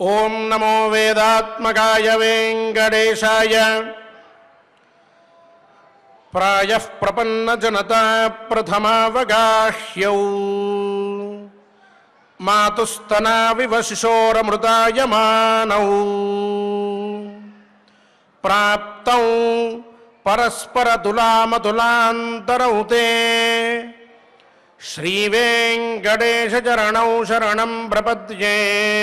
ఓం నమో వేదాత్మకాయ వెంకటేశాయ ప్రాయ ప్రపన్న జనతా ప్రథమావగాహ్యౌ మాతుస్తనావివ శిశోరమృతాయమానౌ ప్రాప్తం పరస్పరతులామతులాంతరౌ తే శ్రీవేంకటేశచరణౌ శరణం ప్రపద్యే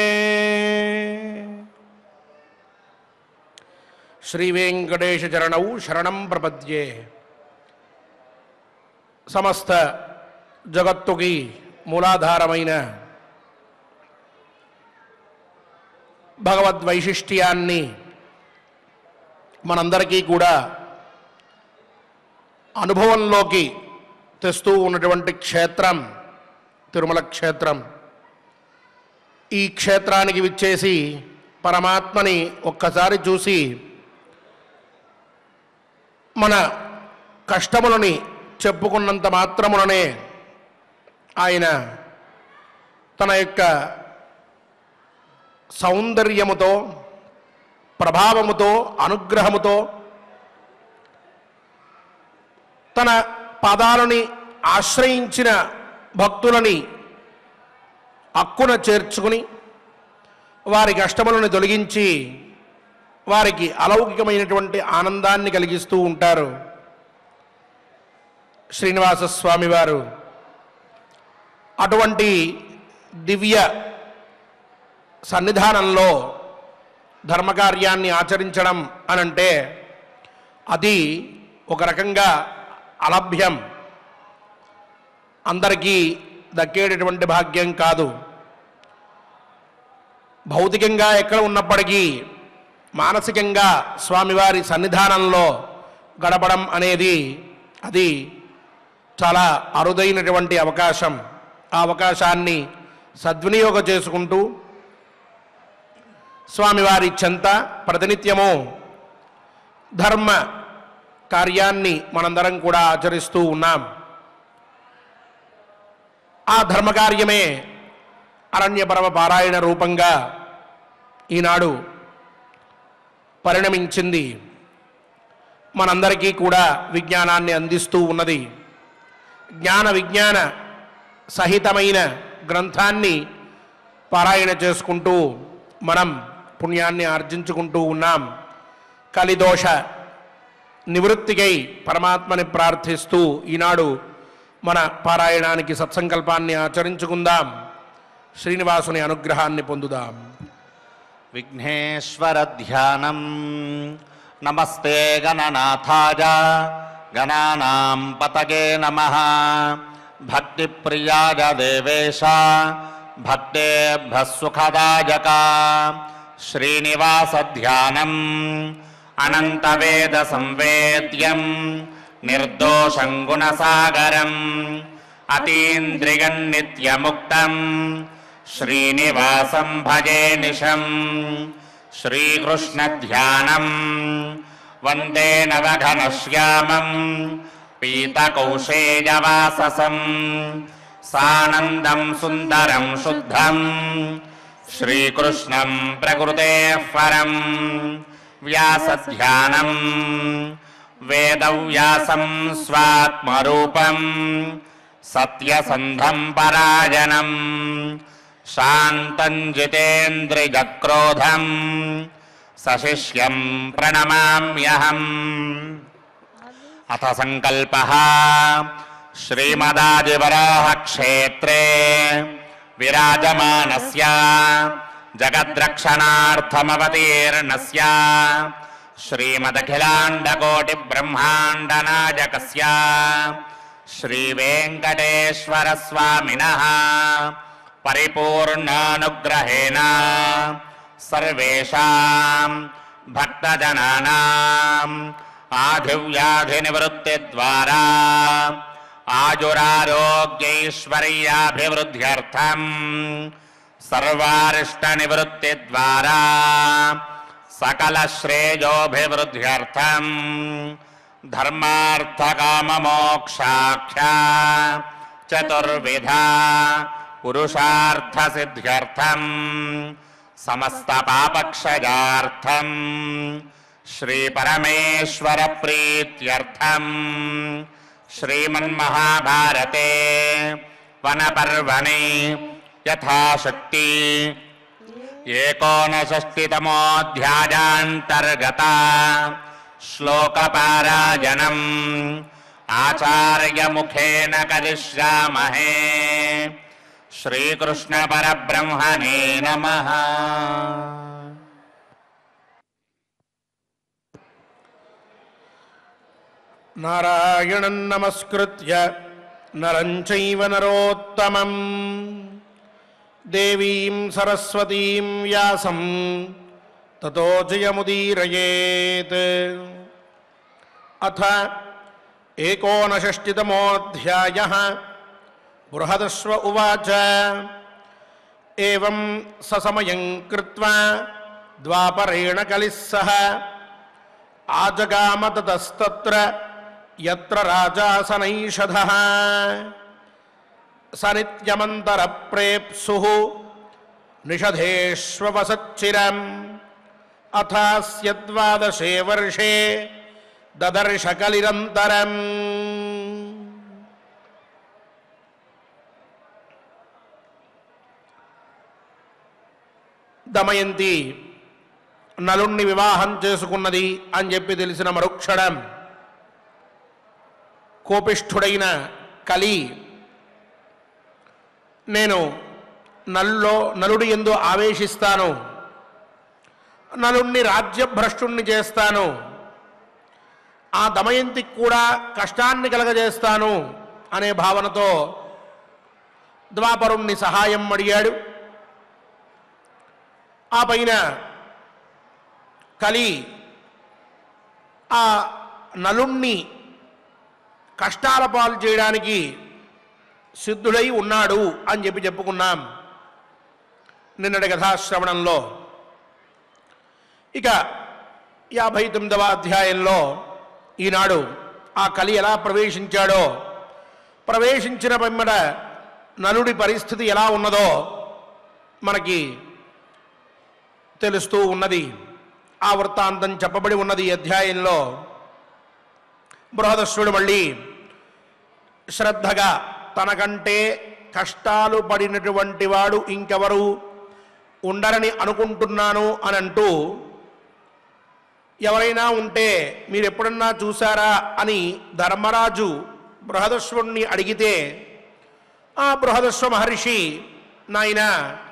శ్రీవేంకటేశచరణౌ శరణం ప్రపద్యే సమస్త జగత్తుకి మూలాధారమైన భగవద్వైశిష్ట్యాన్ని మనందరికీ కూడా అనుభవంలోకి తెస్తూ ఉన్నటువంటి క్షేత్రం తిరుమల క్షేత్రం ఈ క్షేత్రానికి విచ్చేసి పరమాత్మని ఒక్కసారి చూసి మన కష్టములని చెప్పుకున్నంత మాత్రముననే ఆయన తన యొక్క సౌందర్యముతో ప్రభావముతో అనుగ్రహముతో తన పాదాలని ఆశ్రయించిన భక్తులని అక్కున చేర్చుకుని వారి కష్టములను తొలగించి వారికి అలౌకికమైనటువంటి ఆనందాన్ని కలిగిస్తూ ఉంటారు శ్రీనివాస స్వామి వారు అటువంటి దివ్య సన్నిధానంలో ధర్మకార్యాన్ని ఆచరించడం అనంటే అది ఒక రకంగా అలభ్యం అందరికీ దక్కేటటువంటి భాగ్యం కాదు భౌతికంగా ఎక్కడ ఉన్నప్పటికీ మానసికంగా స్వామివారి సన్నిధానంలో గడపడం అనేది అది చాలా అరుదైనటువంటి అవకాశం ఆ అవకాశాన్ని సద్వినియోగం చేసుకుంటూ స్వామివారి చెంత ప్రతినిత్యము ధర్మ కార్యాన్ని మనందరం కూడా ఆచరిస్తూ ఉన్నాం ఆ ధర్మకార్యమే అరణ్యపరమ పారాయణ రూపంగా ఈనాడు పరిణమించింది మనందరికీ కూడా విజ్ఞానాన్ని అందిస్తూ ఉన్నది జ్ఞాన విజ్ఞాన సహితమైన గ్రంథాన్ని పారాయణ చేసుకుంటూ మనం పుణ్యాన్ని ఆర్జించుకుంటూ ఉన్నాం కలిదోష నివృత్తికై పరమాత్మని ప్రార్థిస్తూ ఈనాడు మన పారాయణానికి సత్సంకల్పాన్ని ఆచరించుకుందాం శ్రీనివాసుని అనుగ్రహాన్ని పొందుదాం విఘ్నేశ్వరధ్యానం నమస్తే గణనాథాయ గణానాం పతగే నమ భక్తిప్రియాయ దేవేశ భక్తేభ్య సుఖదాయక శ్రీనివాసధ్యానం అనంతవేద సంవేద్యం నిర్దోషం గుణసాగరం అతీంద్రియం నిత్యముక్తం శ్రీనివాసం భజే నిశం శ్రీకృష్ణధ్యానం వందే నవఘనశ్యామం పీతకౌశేయవాససం సానందం సుందరం శుద్ధం శ్రీకృష్ణం ప్రకృతే పరం వ్యాసధ్యానం వేదవ్యాసం స్వాత్మరూపం సత్యసంధం పరాయణం శాంతం జితేంద్రియక్రోధం సశిష్యం ప్రణమామ్యహం అథ సంకల్ప శ్రీమదాదివరాహక్షేత్రే విరాజమానస్య జగద్రక్షణార్థమవతీర్ణస్య శ్రీమదఖిలాండకోటిబ్రహ్మాండనాయకస్య శ్రీవేంకటేశ్వరస్వామినः పరిపూర్ణానుగ్రహేణ సర్వేషాం భక్తజనానాం ఆధివ్యాధినివృత్తిద్వారా ఆజురారోగ్యైశ్వర్యాభివృద్ధ్యర్థం సర్వారిష్టనివృత్తిద్వారా సకలశ్రేయోభివృద్ధ్యర్థం ధర్మార్థకామమోక్షాఖ్యా చతుర్విధ పురుషార్థసిద్ధ్యర్థం సమస్తపాపక్షయార్థం శ్రీపరమేశ్వరప్రీత్యర్థం శ్రీమన్మహాభారతే వనపర్వణి యథాశక్తి ఏకోనషష్టితమోऽధ్యాయాन्तर्गत श्लोकपारायणम् आचार्यमुखेन करिष्यामहे श्रीकृष्णपरब्रह्मणे नमः నారాయణం నమస్కృత్య నరం చైవ నరోత్తమం దేవీం సరస్వతీం వ్యాసం తతో జయముదీరయేత్ అథ ఏకోనషష్టితమోऽధ్యాయ బృహదశ్వ ఉవాచ ఏవం ససమయం కృత్వా ద్వాపరేణ కలిः సహ ఆజగామ తతస్తత్ర యత్ర రాజాసనైషధः స నిత్యమంతర ప్రేప్సు నిషధేష్వసచ్చిరం అథాస్యద్వాదశే వర్షే దదర్శ కలిరంతరం దమయంతి నలుణ్ణి వివాహం చేసుకున్నది అని చెప్పి తెలిసిన మరుక్షణం కోపిష్ఠుడైన కలి నేను నల్లో నలుడి ఎందు ఆవేశిస్తాను నలుణ్ణి రాజ్యభ్రష్టుణ్ణి చేస్తాను ఆ దమయంతికి కూడా కష్టాన్ని కలగజేస్తాను అనే భావనతో ద్వాపరుణ్ణి సహాయం అడిగాడు ఆ పైన కలి ఆ నలుణ్ణి కష్టాల పాలు చేయడానికి సిద్ధుడై ఉన్నాడు అని చెప్పి చెప్పుకున్నాం నిన్నటి కథాశ్రవణంలో ఇక యాభై తొమ్మిదవ అధ్యాయంలో ఈనాడు ఆ కలి ఎలా ప్రవేశించాడో ప్రవేశించిన పిమ్మట నలుడి పరిస్థితి ఎలా ఉన్నదో మనకి తెలుస్తూ ఉన్నది ఆ వృత్తాంతం చెప్పబడి ఉన్నది ఈ అధ్యాయంలో బృహదశ్వరుడు మళ్ళీ శ్రద్ధగా తనకంటే కష్టాలు పడినటువంటి వాడు ఇంకెవరు ఉండరని అనుకుంటున్నాను అని అంటూ ఎవరైనా ఉంటే మీరు ఎప్పుడన్నా చూసారా అని ధర్మరాజు బృహదశ్వరుణ్ణి అడిగితే ఆ బృహదశ్వ మహర్షి నాయనా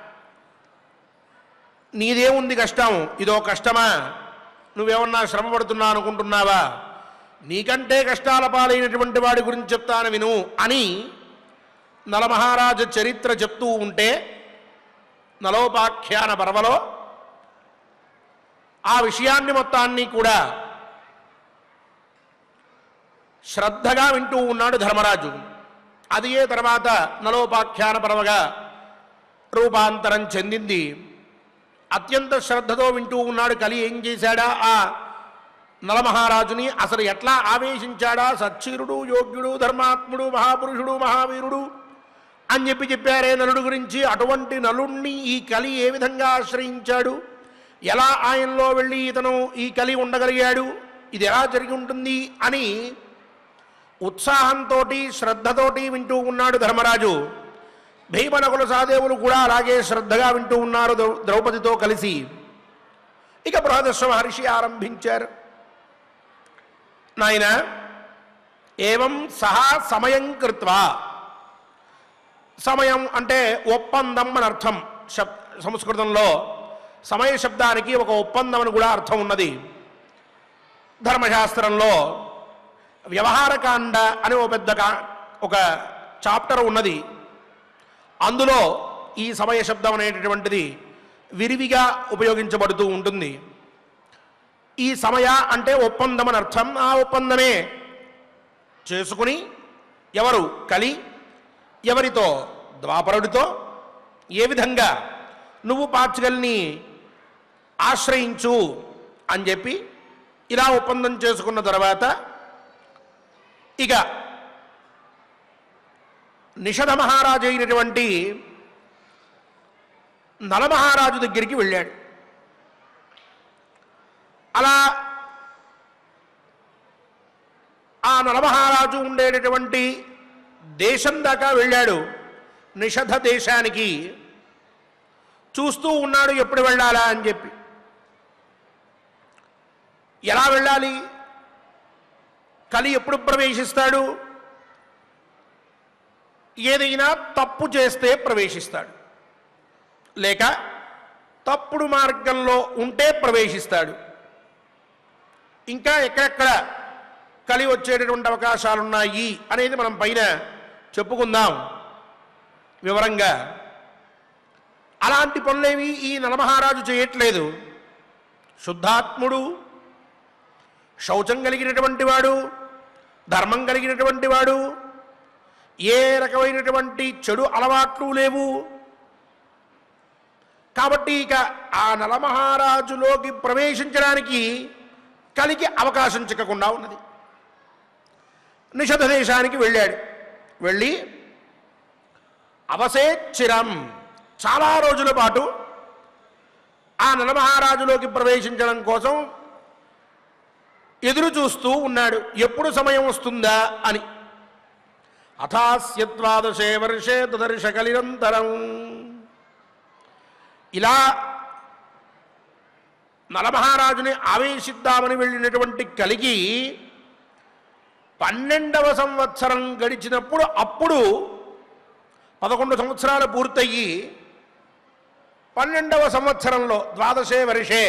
నీదేముంది కష్టం ఇదో కష్టమా నువ్వేమన్నా శ్రమ పడుతున్నా అనుకుంటున్నావా నీకంటే కష్టాల పాలైనటువంటి వాడి గురించి చెప్తాను విను అని నలమహారాజు చరిత్ర చెప్తూ ఉంటే నలోపాఖ్యాన పర్వలో ఆ విషయాన్ని మొత్తాన్ని కూడా శ్రద్ధగా వింటూ ఉన్నాడు ధర్మరాజు అదియే తర్వాత నలోపాఖ్యాన పర్వగా రూపాంతరం చెందింది అత్యంత శ్రద్ధతో వింటూ ఉన్నాడు కలి ఏం చేశాడా ఆ నలమహారాజుని అసలు ఎట్లా ఆవేశించాడా సచ్చీరుడు యోగ్యుడు ధర్మాత్ముడు మహాపురుషుడు మహావీరుడు అని చెప్పి చెప్పారే నలుడు గురించి అటువంటి నలుణ్ణి ఈ కలి ఏ విధంగా ఆశ్రయించాడు ఎలా ఆయనలో వెళ్ళి ఇతను ఈ కలి ఉండగలిగాడు ఇది ఎలా జరిగి ఉంటుంది అని ఉత్సాహంతో శ్రద్ధతోటి వింటూ ఉన్నాడు ధర్మరాజు భీమనకుల సాదేవులు కూడా అలాగే శ్రద్ధగా వింటూ ఉన్నారు ద్రౌ- ద్రౌపదితో కలిసి ఇక బృహదశ్వ మహర్షి ఆరంభించారు నాయన ఏవం సహా సమయం కృత్వా సమయం అంటే ఒప్పందం అని అర్థం శబ్ సంస్కృతంలో సమయ శబ్దానికి ఒక ఒప్పందం అని కూడా అర్థం ఉన్నది ధర్మశాస్త్రంలో వ్యవహారకాండ అనే ఒక పెద్ద కా- ఒక చాప్టర్ ఉన్నది అందులో ఈ సమయ శబ్దం అనేటటువంటిది విరివిగా ఉపయోగించబడుతూ ఉంటుంది ఈ సమయ అంటే ఒప్పందం అని అర్థం ఆ ఒప్పందమే చేసుకుని ఎవరు కలి ఎవరితో ద్వాపరుడితో ఏ విధంగా నువ్వు పాచికల్ని ఆశ్రయించు అని చెప్పి ఇలా ఒప్పందం చేసుకున్న తర్వాత ఇక నిషధ మహారాజు అయినటువంటి నలమహారాజు దగ్గరికి వెళ్ళాడు అలా ఆ నలమహారాజు ఉండేటటువంటి దేశం దాకా వెళ్ళాడు నిషధ దేశానికి చూస్తూ ఉన్నాడు ఎప్పుడు వెళ్ళాలా అని చెప్పి ఎలా వెళ్ళాలి కలి ఎప్పుడు ప్రవేశిస్తాడు ఏదైనా తప్పు చేస్తే ప్రవేశిస్తాడు లేక తప్పుడు మార్గంలో ఉంటే ప్రవేశిస్తాడు ఇంకా ఎక్కడెక్కడ కలి వచ్చేటటువంటి అవకాశాలు ఉన్నాయి అనేది మనం పైన చెప్పుకుందాం వివరంగా అలాంటి పనులేవి ఈ నలమహారాజు చేయట్లేదు శుద్ధాత్ముడు శౌచం కలిగినటువంటి వాడు ధర్మం కలిగినటువంటి వాడు ఏ రకమైనటువంటి చెడు అలవాట్లు లేవు కాబట్టి ఇక ఆ నలమహారాజులోకి ప్రవేశించడానికి కలిగి అవకాశం చిక్కకుండా ఉన్నది నిషధ దేశానికి వెళ్ళాడు వెళ్ళి అవసేచ్చిరం చాలా రోజుల పాటు ఆ నలమహారాజులోకి ప్రవేశించడం కోసం ఎదురు చూస్తూ ఉన్నాడు ఎప్పుడు సమయం వస్తుందా అని అథాస్యద్వాదశే వర్షే తదర్శ కలిరంతరం ఇలా నలమహారాజుని ఆవేశిద్దామని వెళ్ళినటువంటి కలిగి పన్నెండవ సంవత్సరం గడిచినప్పుడు అప్పుడు పదకొండు సంవత్సరాలు పూర్తయ్యి పన్నెండవ సంవత్సరంలో ద్వాదశే వర్షే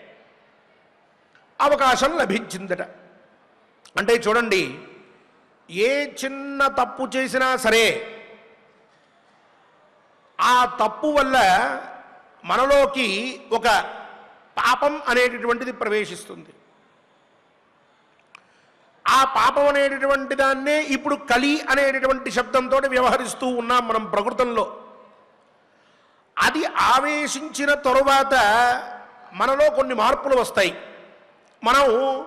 అవకాశం లభించిందట అంటే చూడండి ఏ చిన్న తప్పు చేసినా సరే ఆ తప్పు వల్ల మనలోకి ఒక పాపం అనేటటువంటిది ప్రవేశిస్తుంది ఆ పాపం అనేటటువంటి దాన్నే ఇప్పుడు కలి అనేటటువంటి శబ్దంతో వ్యవహరిస్తూ ఉన్నాం మనం ప్రకృతంలో అది ఆవేశించిన తరువాత మనలో కొన్ని మార్పులు వస్తాయి మనం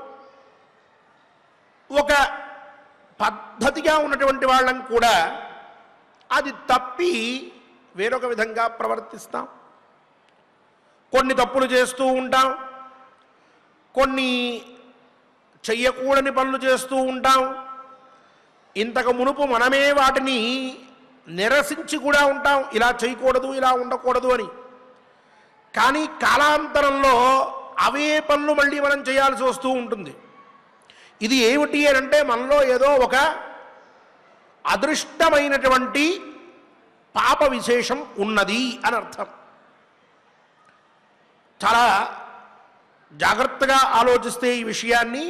ఒక పద్ధతిగా ఉన్నటువంటి వాళ్ళం కూడా అది తప్పి వేరొక విధంగా ప్రవర్తిస్తాం కొన్ని తప్పులు చేస్తూ ఉంటాం కొన్ని చెయ్యకూడని పనులు చేస్తూ ఉంటాం ఇంతకు మునుపు మనమే వాటిని నిరసించి కూడా ఉంటాం ఇలా చేయకూడదు ఇలా ఉండకూడదు అని కానీ కాలాంతరంలో అవే పనులు మళ్ళీ మనం చేయాల్సి వస్తూ ఉంటుంది ఇది ఏమిటి అని అంటే మనలో ఏదో ఒక అదృష్టమైనటువంటి పాప విశేషం ఉన్నది అని అర్థం చాలా జాగ్రత్తగా ఆలోచిస్తే ఈ విషయాన్ని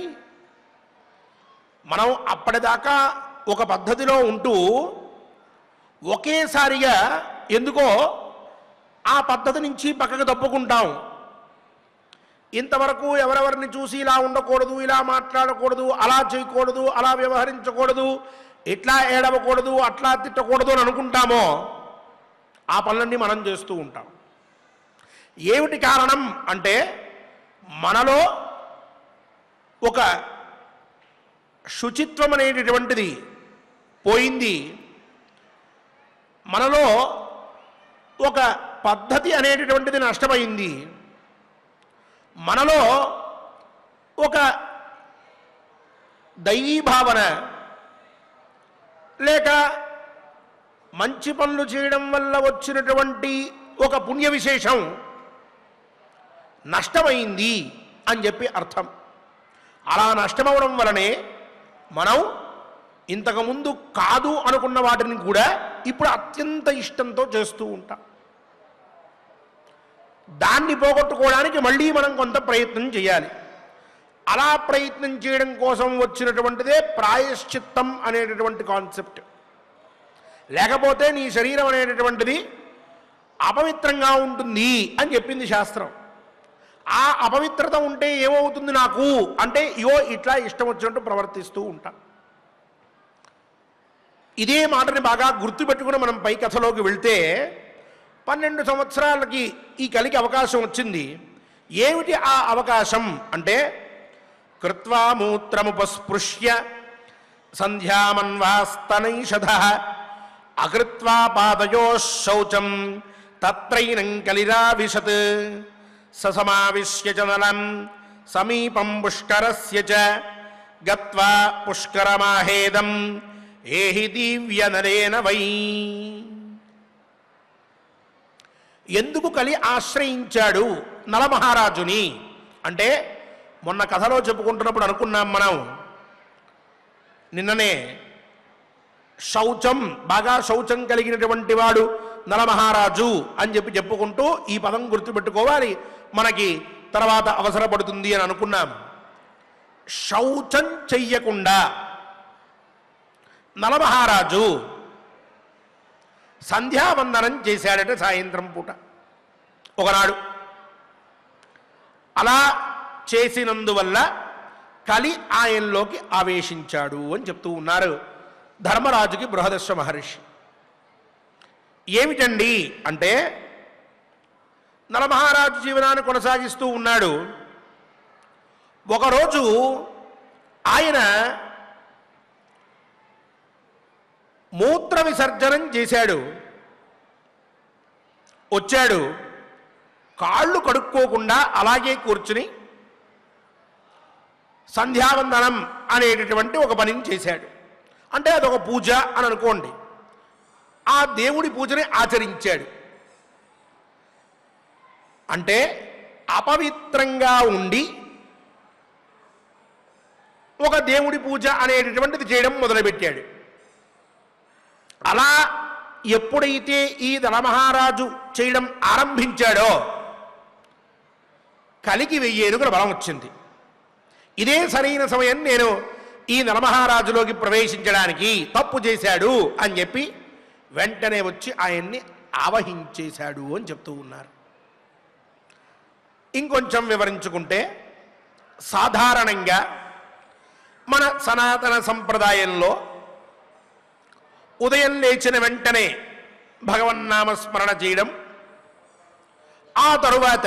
మనం అప్పటిదాకా ఒక పద్ధతిలో ఉంటూ ఒకేసారిగా ఎందుకో ఆ పద్ధతి నుంచి పక్కకు తప్పుకుంటాం ఇంతవరకు ఎవరెవరిని చూసి ఇలా ఉండకూడదు ఇలా మాట్లాడకూడదు అలా చేయకూడదు అలా వ్యవహరించకూడదు ఇట్లా ఏడవకూడదు అట్లా తిట్టకూడదు అని అనుకుంటామో ఆ పనులన్నీ మనం చేస్తూ ఉంటాం ఏమిటి కారణం అంటే మనలో ఒక శుచిత్వం అనేటటువంటిది పోయింది మనలో ఒక పద్ధతి అనేటటువంటిది నష్టమైంది మనలో ఒక దైవీ భావన లేక మంచి పనులు చేయడం వల్ల వచ్చినటువంటి ఒక పుణ్య విశేషం నష్టమైంది అని చెప్పి అర్థం అలా నష్టమవడం వలనే మనం ఇంతకుముందు కాదు అనుకున్న వాటిని కూడా ఇప్పుడు అత్యంత ఇష్టంతో చేస్తూ ఉంటాం దాన్ని పోగొట్టుకోవడానికి మళ్ళీ మనం కొంత ప్రయత్నం చేయాలి అలా ప్రయత్నం చేయడం కోసం వచ్చినటువంటిదే ప్రాయశ్చిత్తం అనేటటువంటి కాన్సెప్ట్ లేకపోతే నీ శరీరం అనేటటువంటిది అపవిత్రంగా ఉంటుంది అని చెప్పింది శాస్త్రం ఆ అపవిత్రత ఉంటే ఏమవుతుంది నాకు అంటే ఇయో ఇట్లా ఇష్టం వచ్చినట్టు ప్రవర్తిస్తూ ఉంటా ఇదే మాటని బాగా గుర్తుపెట్టుకుని మనం పై కథలోకి వెళ్తే పన్నెండు సంవత్సరాలకి ఈ కలికి అవకాశం వచ్చింది ఏమిటి ఆ అవకాశం అంటే కృత్వా మూత్రముపస్పృశ్య సంధ్యామన్వాస్తనైషధ అకృత్వా పాదయో శౌచం తత్రైనం కలిరావిశత్ ససమావిశ్య చ నలం సమీపం పుష్కరస్య చ గత్వా పుష్కరమాహేదం ఏహి దివ్యనరేన వై ఎందుకు కలి ఆశ్రయించాడు నలమహారాజుని అంటే మొన్న కథలో చెప్పుకుంటున్నప్పుడు అనుకున్నాం మనం నిన్ననే శౌచం బాగా శౌచం కలిగినటువంటి వాడు నలమహారాజు అని చెప్పి చెప్పుకుంటూ ఈ పదం గుర్తుపెట్టుకోవాలి మనకి తర్వాత అవసరపడుతుంది అని అనుకున్నాం శౌచం చెయ్యకుండా నలమహారాజు సంధ్యావందనం చేశాడట సాయంత్రం పూట ఒకనాడు అలా చేసినందువల్ల కలి ఆయనలోకి ఆవేశించాడు అని చెప్తూ ఉన్నారు ధర్మరాజుకి బృహదర్శ మహర్షి ఏమిటండి అంటే నలమహారాజు జీవనాన్ని కొనసాగిస్తూ ఉన్నాడు ఒకరోజు ఆయన మూత్ర విసర్జనం చేశాడు వచ్చాడు కాళ్ళు కడుక్కోకుండా అలాగే కూర్చుని సంధ్యావందనం అనేటటువంటి ఒక పనిని చేశాడు అంటే అదొక పూజ అని అనుకోండి ఆ దేవుడి పూజని ఆచరించాడు అంటే అపవిత్రంగా ఉండి ఒక దేవుడి పూజ అనేటటువంటిది చేయడం మొదలుపెట్టాడు అలా ఎప్పుడైతే ఈ ధనమహారాజు చేయడం ఆరంభించాడో కలికి వెయ్యేనుగుల బలం వచ్చింది ఇదే సరైన సమయం నేను ఈ నలమహారాజులోకి ప్రవేశించడానికి తప్పు చేశాడు అని చెప్పి వెంటనే వచ్చి ఆయన్ని ఆవహించేశాడు అని చెప్తూ ఉన్నారు ఇంకొంచెం వివరించుకుంటే సాధారణంగా మన సనాతన సంప్రదాయంలో ఉదయం లేచిన వెంటనే భగవన్నామస్మరణ చేయడం ఆ తరువాత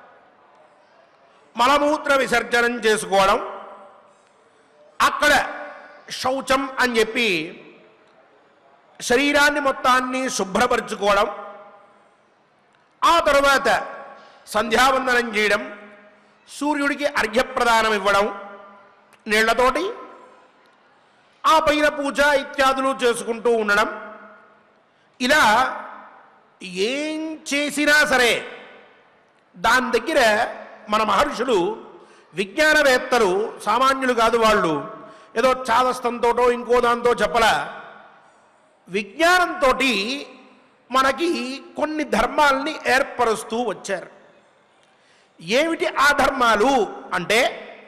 మలమూత్ర విసర్జనం చేసుకోవడం అక్కడ శౌచం అని చెప్పి శరీరాన్ని మొత్తాన్ని శుభ్రపరచుకోవడం ఆ తరువాత సంధ్యావందనం చేయడం సూర్యుడికి అర్ఘ్యప్రదానం ఇవ్వడం నీళ్లతోటి ఆ పైన పూజ ఇత్యాదులు చేసుకుంటూ ఉండడం ఇలా ఏం చేసినా సరే దాని దగ్గర మన మహర్షులు విజ్ఞానవేత్తలు సామాన్యులు కాదు వాళ్ళు ఏదో చాదస్తంతోటో ఇంకో దాంతో చెప్పల విజ్ఞానంతో మనకి కొన్ని ధర్మాల్ని ఏర్పరుస్తూ వచ్చారు ఏమిటి ఆ ధర్మాలు అంటే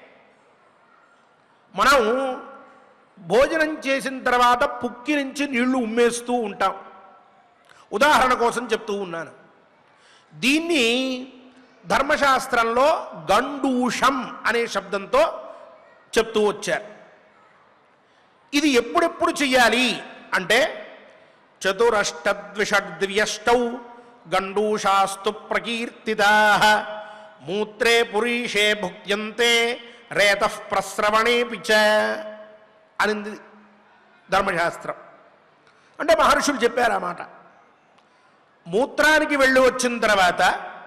మనం భోజనం చేసిన తర్వాత పుక్కి నుంచి నీళ్లు ఉమ్మేస్తూ ఉంటాం ఉదాహరణ కోసం చెప్తూ ఉన్నాను దీన్ని ధర్మశాస్త్రంలో గండూషం అనే శబ్దంతో చెప్తూ వచ్చారు ఇది ఎప్పుడెప్పుడు చెయ్యాలి అంటే చతురష్టద్విషడ్వ్యష్టౌ గండూషాస్తు ప్రకీర్తితా మూత్రే పురీషే భుక్యంతే రేత ప్రస్రవణేపి చ అనింది ధర్మశాస్త్రం అంటే మహర్షులు చెప్పారు ఆ మాట మూత్రానికి వెళ్ళి వచ్చిన తర్వాత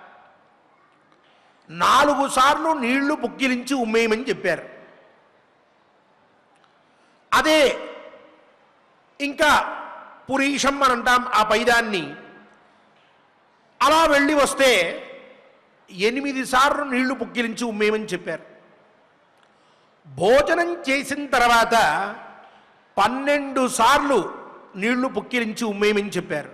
నాలుగు సార్లు నీళ్లు పుక్కిలించి ఉమ్మేయమని చెప్పారు అదే ఇంకా పురీషం అని అంటాం ఆ పైదాన్ని అలా వెళ్ళి వస్తే ఎనిమిది సార్లు నీళ్లు పుక్కిలించి ఉమ్మేయమని చెప్పారు భోజనం చేసిన తర్వాత పన్నెండు సార్లు నీళ్లు పుక్కిరించి ఉమ్మేయమని చెప్పారు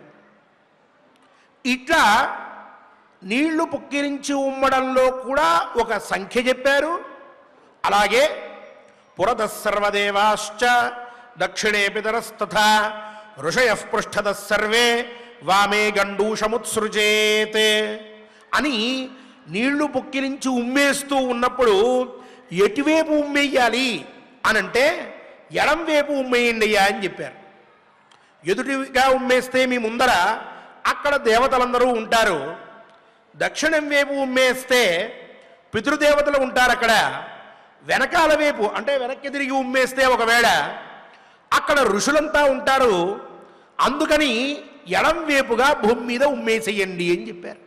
ఇట్లా నీళ్లు పుక్కిరించి ఉమ్మడంలో కూడా ఒక సంఖ్య చెప్పారు అలాగే పురత సర్వదేవాశ్చ దక్షిణే పితరస్తథా ఋషయ పృష్ఠత సర్వే వామే గండూషముత్సృజేత్ అని నీళ్లు పుక్కిరించి ఉమ్మేస్తూ ఉన్నప్పుడు ఎటువైపు ఉమ్మేయాలి అనంటే ఎడం వైపు ఉమ్మేయండి అయ్యా అని చెప్పారు ఎదుటిగా ఉమ్మేస్తే మీ ముందర అక్కడ దేవతలందరూ ఉంటారు దక్షిణం వైపు ఉమ్మేస్తే పితృదేవతలు ఉంటారు అక్కడ వెనకాల వైపు అంటే వెనక్కి తిరిగి ఉమ్మేస్తే ఒకవేళ అక్కడ ఋషులంతా ఉంటారు అందుకని ఎడం వైపుగా భూమి మీద ఉమ్మేసేయండి అని చెప్పారు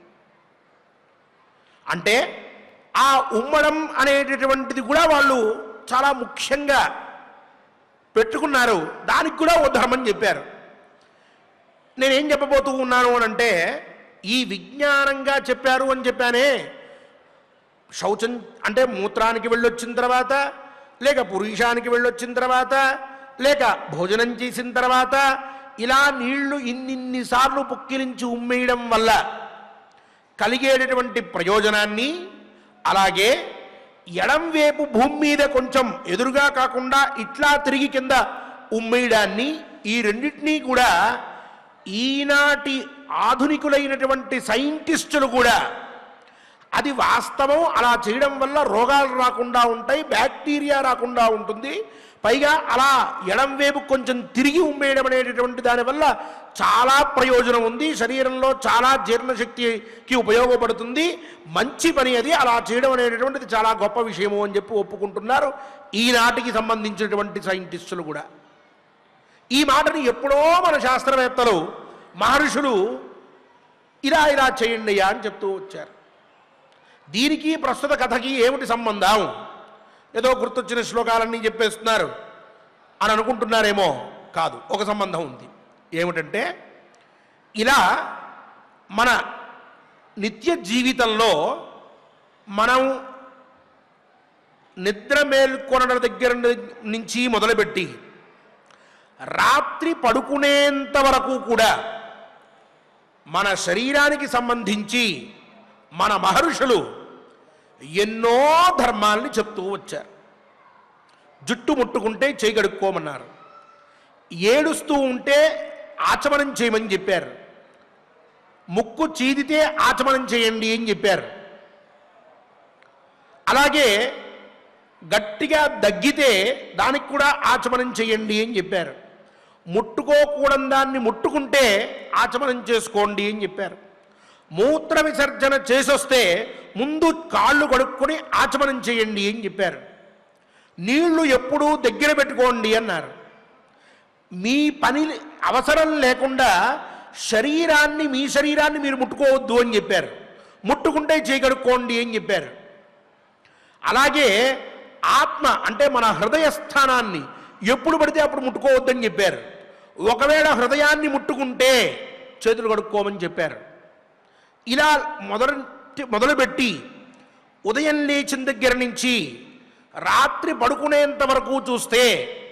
అంటే ఆ ఉమ్మడం అనేటటువంటిది కూడా వాళ్ళు చాలా ముఖ్యంగా పెట్టుకున్నారు దానికి కూడా ఓ ధర్మం చెప్పారు నేనేం చెప్పబోతూ ఉన్నాను అని అంటే ఈ విజ్ఞానంగా చెప్పారు అని చెప్పానే శౌచం అంటే మూత్రానికి వెళ్ళొచ్చిన తర్వాత లేక పురుషానికి వెళ్ళొచ్చిన తర్వాత లేక భోజనం చేసిన తర్వాత ఇలా నీళ్లు ఇన్నిన్నిసార్లు పుక్కిలించి ఉమ్మేయడం వల్ల కలిగేటటువంటి ప్రయోజనాన్ని అలాగే ఎడం వైపు భూమి మీద కొంచెం ఎదురుగా కాకుండా ఇట్లా తిరిగి కింద ఉమ్మేయడాన్ని ఈ రెండింటినీ కూడా ఈనాటి ఆధునికులైనటువంటి సైంటిస్టులు కూడా అది వాస్తవం అలా చేయడం వల్ల రోగాలు రాకుండా ఉంటాయి బ్యాక్టీరియా రాకుండా ఉంటుంది పైగా అలా ఎడం వైపు కొంచెం తిరిగి ఉమ్మేయడం అనేటటువంటి దానివల్ల చాలా ప్రయోజనం ఉంది శరీరంలో చాలా జీర్ణశక్తికి ఉపయోగపడుతుంది మంచి పని అది అలా చేయడం అనేటటువంటిది చాలా గొప్ప విషయము అని చెప్పి ఒప్పుకుంటున్నారు ఈనాటికి సంబంధించినటువంటి సైంటిస్టులు కూడా ఈ మాటని ఎప్పుడో మన శాస్త్రవేత్తలు మహర్షులు ఇలా ఇలా చేయండి అని చెప్తూ వచ్చారు దీనికి ప్రస్తుత కథకి ఏమిటి సంబంధం ఏదో గుర్తొచ్చిన శ్లోకాలన్నీ చెప్పేస్తున్నారు అని అనుకుంటున్నారేమో కాదు ఒక సంబంధం ఉంది ఏమిటంటే ఇలా మన నిత్య జీవితంలో మనం నిద్ర మేల్కొనడం దగ్గర నుంచి మొదలుపెట్టి రాత్రి పడుకునేంత వరకు కూడా మన శరీరానికి సంబంధించి మన మహర్షులు ఎన్నో ధర్మాల్ని చెప్తూ వచ్చారు జుట్టు ముట్టుకుంటే చేయి కడుక్కోమన్నారు ఏడుస్తూ ఉంటే ఆచమనం చేయమని చెప్పారు ముక్కు చీదితే ఆచమనం చేయండి అని చెప్పారు అలాగే గట్టిగా దగ్గితే దానికి కూడా ఆచమనం చేయండి అని చెప్పారు ముట్టుకోకూడని దాన్ని ముట్టుకుంటే ఆచమనం చేసుకోండి అని చెప్పారు మూత్ర విసర్జన చేసొస్తే ముందు కాళ్ళు కడుక్కొని ఆచమనం చేయండి అని చెప్పారు నీళ్లు ఎప్పుడూ దగ్గర పెట్టుకోండి అన్నారు మీ పని అవసరం లేకుండా శరీరాన్ని మీ శరీరాన్ని మీరు ముట్టుకోవద్దు అని చెప్పారు ముట్టుకుంటే చేయగడుక్కోండి అని చెప్పారు అలాగే ఆత్మ అంటే మన హృదయ స్థానాన్ని ఎప్పుడు పడితే అప్పుడు ముట్టుకోవద్దని చెప్పారు ఒకవేళ హృదయాన్ని ముట్టుకుంటే చేతులు కడుక్కోమని చెప్పారు ఇలా మొదటి మొదలుపెట్టి ఉదయం లేచిన దగ్గర నుంచి రాత్రి పడుకునేంత వరకు చూస్తే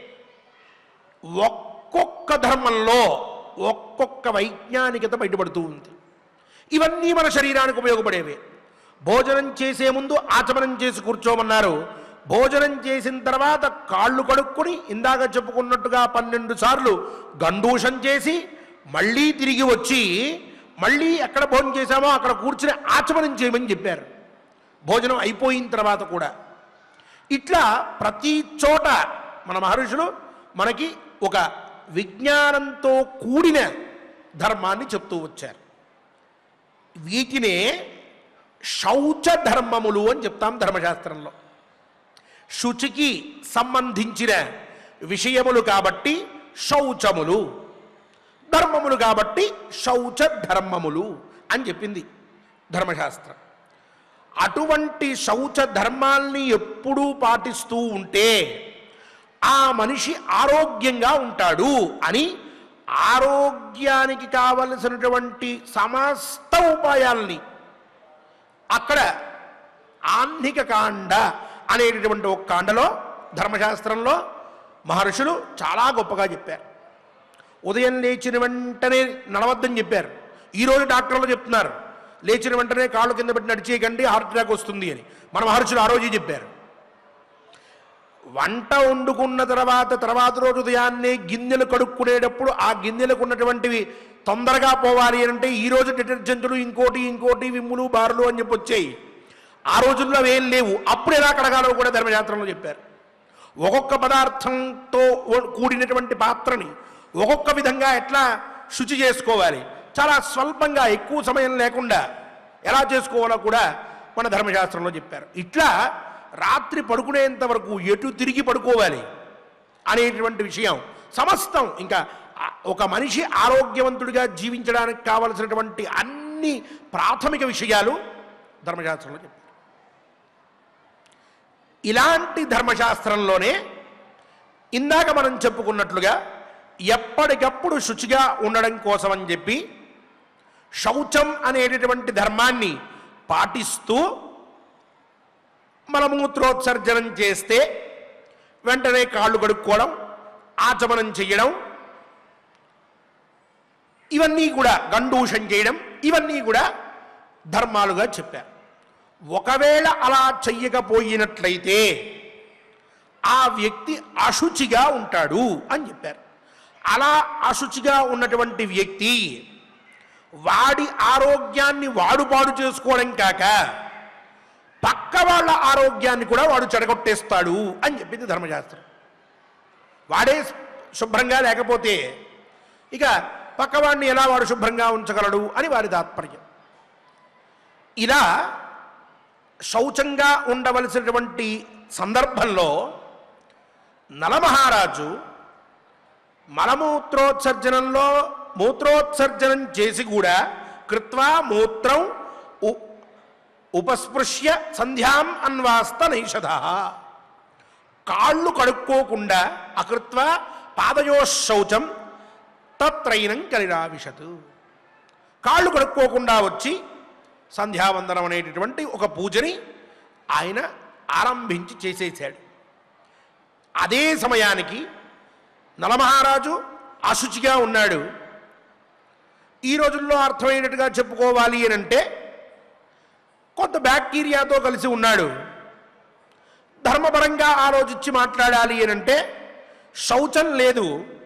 ఒక్కొక్క ధర్మంలో ఒక్కొక్క వైజ్ఞానికత బయటపడుతూ ఉంది ఇవన్నీ మన శరీరానికి ఉపయోగపడేవే భోజనం చేసే ముందు ఆచమనం చేసి కూర్చోమన్నారు భోజనం చేసిన తర్వాత కాళ్ళు కడుక్కొని ఇందాక చెప్పుకున్నట్టుగా పన్నెండు సార్లు గండూషం చేసి మళ్ళీ తిరిగి వచ్చి మళ్ళీ ఎక్కడ భోజనం చేశామో అక్కడ కూర్చుని ఆచమనం చేయమని చెప్పారు భోజనం అయిపోయిన తర్వాత కూడా ఇట్లా ప్రతి చోట మన మహర్షులు మనకి ఒక విజ్ఞానంతో కూడిన ధర్మాన్ని చెప్తూ వచ్చారు వీటినే శౌచ ధర్మములు అని చెప్తాం ధర్మశాస్త్రంలో శుచికి సంబంధించిన విషయములు కాబట్టి శౌచములు ధర్మములు కాబట్టి శౌచ ధర్మములు అని చెప్పింది ధర్మశాస్త్రం అటువంటి శౌచ ధర్మాల్ని ఎప్పుడూ పాటిస్తూ ఉంటే ఆ మనిషి ఆరోగ్యంగా ఉంటాడు అని ఆరోగ్యానికి కావలసినటువంటి సమస్త ఉపాయాల్ని అక్కడ ఆహ్నిక కాండ అనేటటువంటి ఒక కాండలో ధర్మశాస్త్రంలో మహర్షులు చాలా గొప్పగా చెప్పారు ఉదయం లేచిన వెంటనే నడవద్దని చెప్పారు ఈరోజు డాక్టర్లు చెప్తున్నారు లేచిన వెంటనే కాళ్ళు కింద పెట్టి నడిచేయకండి హార్ట్ అటాక్ వస్తుంది అని మన మహర్షులు ఆ రోజే చెప్పారు వంట వండుకున్న తర్వాత తర్వాత రోజు ఉదయాన్నే గిన్నెలు కడుక్కునేటప్పుడు ఆ గిన్నెలకు ఉన్నటువంటివి తొందరగా పోవాలి అని అంటే ఈ రోజు డిటర్జెంట్లు ఇంకోటి ఇంకోటి విమ్ములు బారులు అని చెప్పి వచ్చాయి ఆ రోజుల్లో అవేం లేవు అప్పుడు ఎలా కడగాలో కూడా ధర్మశాస్త్రంలో చెప్పారు ఒక్కొక్క పదార్థంతో ఓ- కూడినటువంటి పాత్రని ఒక్కొక్క విధంగా ఎట్లా శుచి చేసుకోవాలి చాలా స్వల్పంగా ఎక్కువ సమయం లేకుండా ఎలా చేసుకోవాలో కూడా మన ధర్మశాస్త్రంలో చెప్పారు ఇట్లా రాత్రి పడుకునేంత వరకు ఎటు తిరిగి పడుకోవాలి అనేటువంటి విషయం సమస్తం ఇంకా ఆ- ఒక మనిషి ఆరోగ్యవంతుడిగా జీవించడానికి కావలసినటువంటి అన్ని ప్రాథమిక విషయాలు ధర్మశాస్త్రంలో చెప్పారు ఇలాంటి ధర్మశాస్త్రంలోనే ఇందాక మనం చెప్పుకున్నట్లుగా ఎప్పటికప్పుడు శుచిగా ఉండడం కోసం అని చెప్పి శౌచం అనేటటువంటి ధర్మాన్ని పాటిస్తూ మలమూత్రోత్సర్జనం చేస్తే వెంటనే కాళ్ళు కడుక్కోవడం ఆచమనం చేయడం ఇవన్నీ కూడా గండూషం చేయడం ఇవన్నీ కూడా ధర్మాలుగా చెప్పారు ఒకవేళ అలా చెయ్యకపోయినట్లయితే ఆ వ్యక్తి అశుచిగా ఉంటాడు అని చెప్పారు అలా అశుచిగా ఉన్నటువంటి వ్యక్తి వాడి ఆరోగ్యాన్ని వాడు పాడు చేసుకోవడం కాక పక్క వాళ్ళ ఆరోగ్యాన్ని కూడా వాడు చెడగొట్టేస్తాడు అని చెప్పింది ధర్మశాస్త్రం వాడే శుభ్రంగా లేకపోతే ఇక పక్కవాడిని ఎలా వాడు శుభ్రంగా ఉంచగలడు అని వారి తాత్పర్యం ఇలా శౌచంగా ఉండవలసినటువంటి సందర్భంలో నలమహారాజు మలమూత్రోత్సర్జనంలో మూత్రోత్సర్జనం చేసి కూడా కృత్వా మూత్రం ఉ- ఉపస్పృశ్య సంధ్యాం అన్వాస్త నైషధ కాళ్ళు కడుక్కోకుండా అకృత్వ పాదయో శౌచం తత్రైనం కలిరావిశత్ కాళ్ళు కడుక్కోకుండా వచ్చి సంధ్యావందనం అనేటటువంటి ఒక పూజని ఆయన ఆరంభించి చేసేసాడు అదే సమయానికి నలమహారాజు అశుచిగా ఉన్నాడు ఈ రోజుల్లో అర్థమైనట్టుగా చెప్పుకోవాలి అని అంటే కొంత బ్యాక్టీరియాతో కలిసి ఉన్నాడు ధర్మపరంగా ఆలోచించి మాట్లాడాలి అని అంటే శౌచం లేదు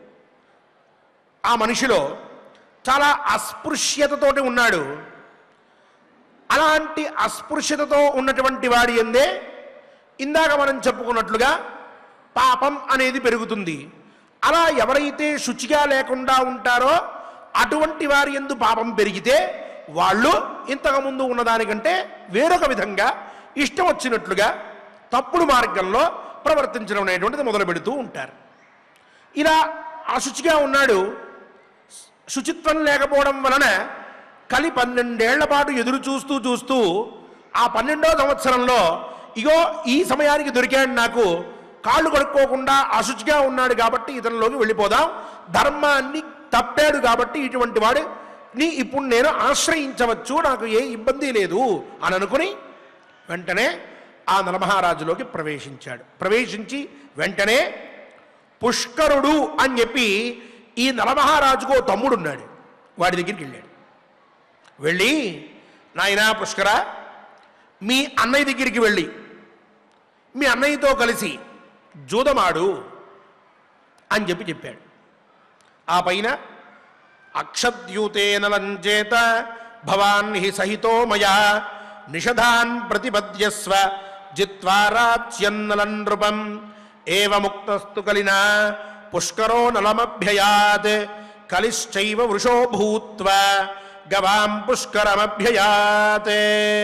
ఆ మనిషిలో చాలా అస్పృశ్యతతోటి ఉన్నాడు అలాంటి అస్పృశ్యతతో ఉన్నటువంటి వాడి ఎందే ఇందాక మనం చెప్పుకున్నట్లుగా పాపం అనేది పెరుగుతుంది అలా ఎవరైతే శుచిగా లేకుండా ఉంటారో అటువంటి వారి ఎందు పాపం పెరిగితే వాళ్ళు ఇంతకుముందు ఉన్నదానికంటే వేరొక విధంగా ఇష్టం వచ్చినట్లుగా తప్పుడు మార్గంలో ప్రవర్తించడం అనేటువంటిది మొదలు పెడుతూ ఉంటారు ఇలా అశుచిగా ఉన్నాడు శుచిత్వం లేకపోవడం వలన కలి పన్నెండేళ్ల పాటు ఎదురు చూస్తూ చూస్తూ ఆ పన్నెండో సంవత్సరంలో ఇగో ఈ సమయానికి దొరికాడు నాకు కాళ్ళు కడుక్కోకుండా అశుచిగా ఉన్నాడు కాబట్టి ఇతనిలోకి వెళ్ళిపోదాం ధర్మాన్ని తప్పాడు కాబట్టి ఇటువంటి వాడు నీ ఇప్పుడు నేను ఆశ్రయించవచ్చు నాకు ఏ ఇబ్బంది లేదు అని అనుకుని వెంటనే ఆ నలమహారాజులోకి ప్రవేశించాడు ప్రవేశించి వెంటనే పుష్కరుడు అని చెప్పి ఈ నలమహారాజుకు ఓ తమ్ముడున్నాడు వాడి దగ్గరికి వెళ్ళాడు వెళ్ళి నాయనా పుష్కర మీ అన్నయ్య దగ్గరికి వెళ్ళి మీ అన్నయ్యతో కలిసి జూదమాడు అని చెప్పి చెప్పాడు ఆ పైన అక్షద్యూతేన లంచేత భవాన్ హి సహితో మయా నిషధాన్ ప్రతిపద్యస్వ జిత్వారాచ్యన్నలన్ నృపం ఏవముక్తస్తు కలినా పుష్కరో నలమభ్యయాత్ కలిశ్చైవ వృషో భూత్వా గవాం పుష్కరమభ్యయాత్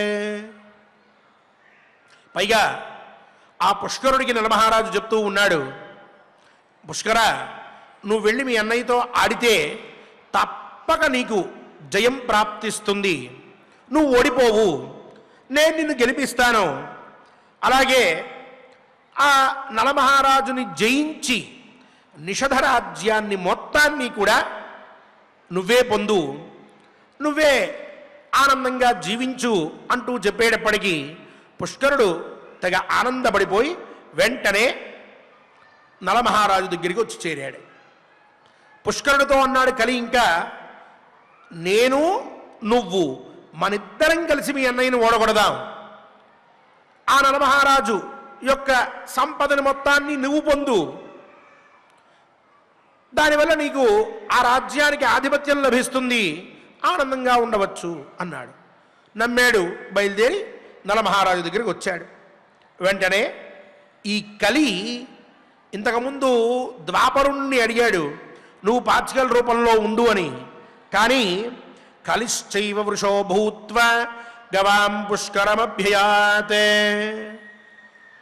పైగా ఆ పుష్కరుడికి నలమహారాజు చెప్తూ ఉన్నాడు పుష్కర నువ్వు వెళ్ళి మీ అన్నయ్యతో ఆడితే తప్పక నీకు జయం ప్రాప్తిస్తుంది నువ్వు ఓడిపోవు నేను నిన్ను గెలిపిస్తాను అలాగే ఆ నలమహారాజుని జయించి నిషధ రాజ్యాన్ని మొత్తాన్ని కూడా నువ్వే పొందు నువ్వే ఆనందంగా జీవించు అంటూ చెప్పేటప్పటికీ పుష్కరుడు తెగ ఆనందపడిపోయి వెంటనే నలమహారాజు దగ్గరికి వచ్చి చేరాడు పుష్కరుడితో అన్నాడు కలి ఇంకా నేను నువ్వు మనిద్దరం కలిసి మీ అన్నయ్యని ఓడగొడదాం ఆ నలమహారాజు యొక్క సంపదని మొత్తాన్ని నువ్వు పొందు దానివల్ల నీకు ఆ రాజ్యానికి ఆధిపత్యం లభిస్తుంది ఆనందంగా ఉండవచ్చు అన్నాడు నమ్మాడు బయలుదేరి నలమహారాజు దగ్గరికి వచ్చాడు వెంటనే ఈ కలి ఇంతకుముందు ద్వాపరుణ్ణి అడిగాడు నువ్వు పాచికల రూపంలో ఉండు అని కానీ కలిశ్చైవ వృషో భూత్వ గవాం పుష్కరమభ్యయాతే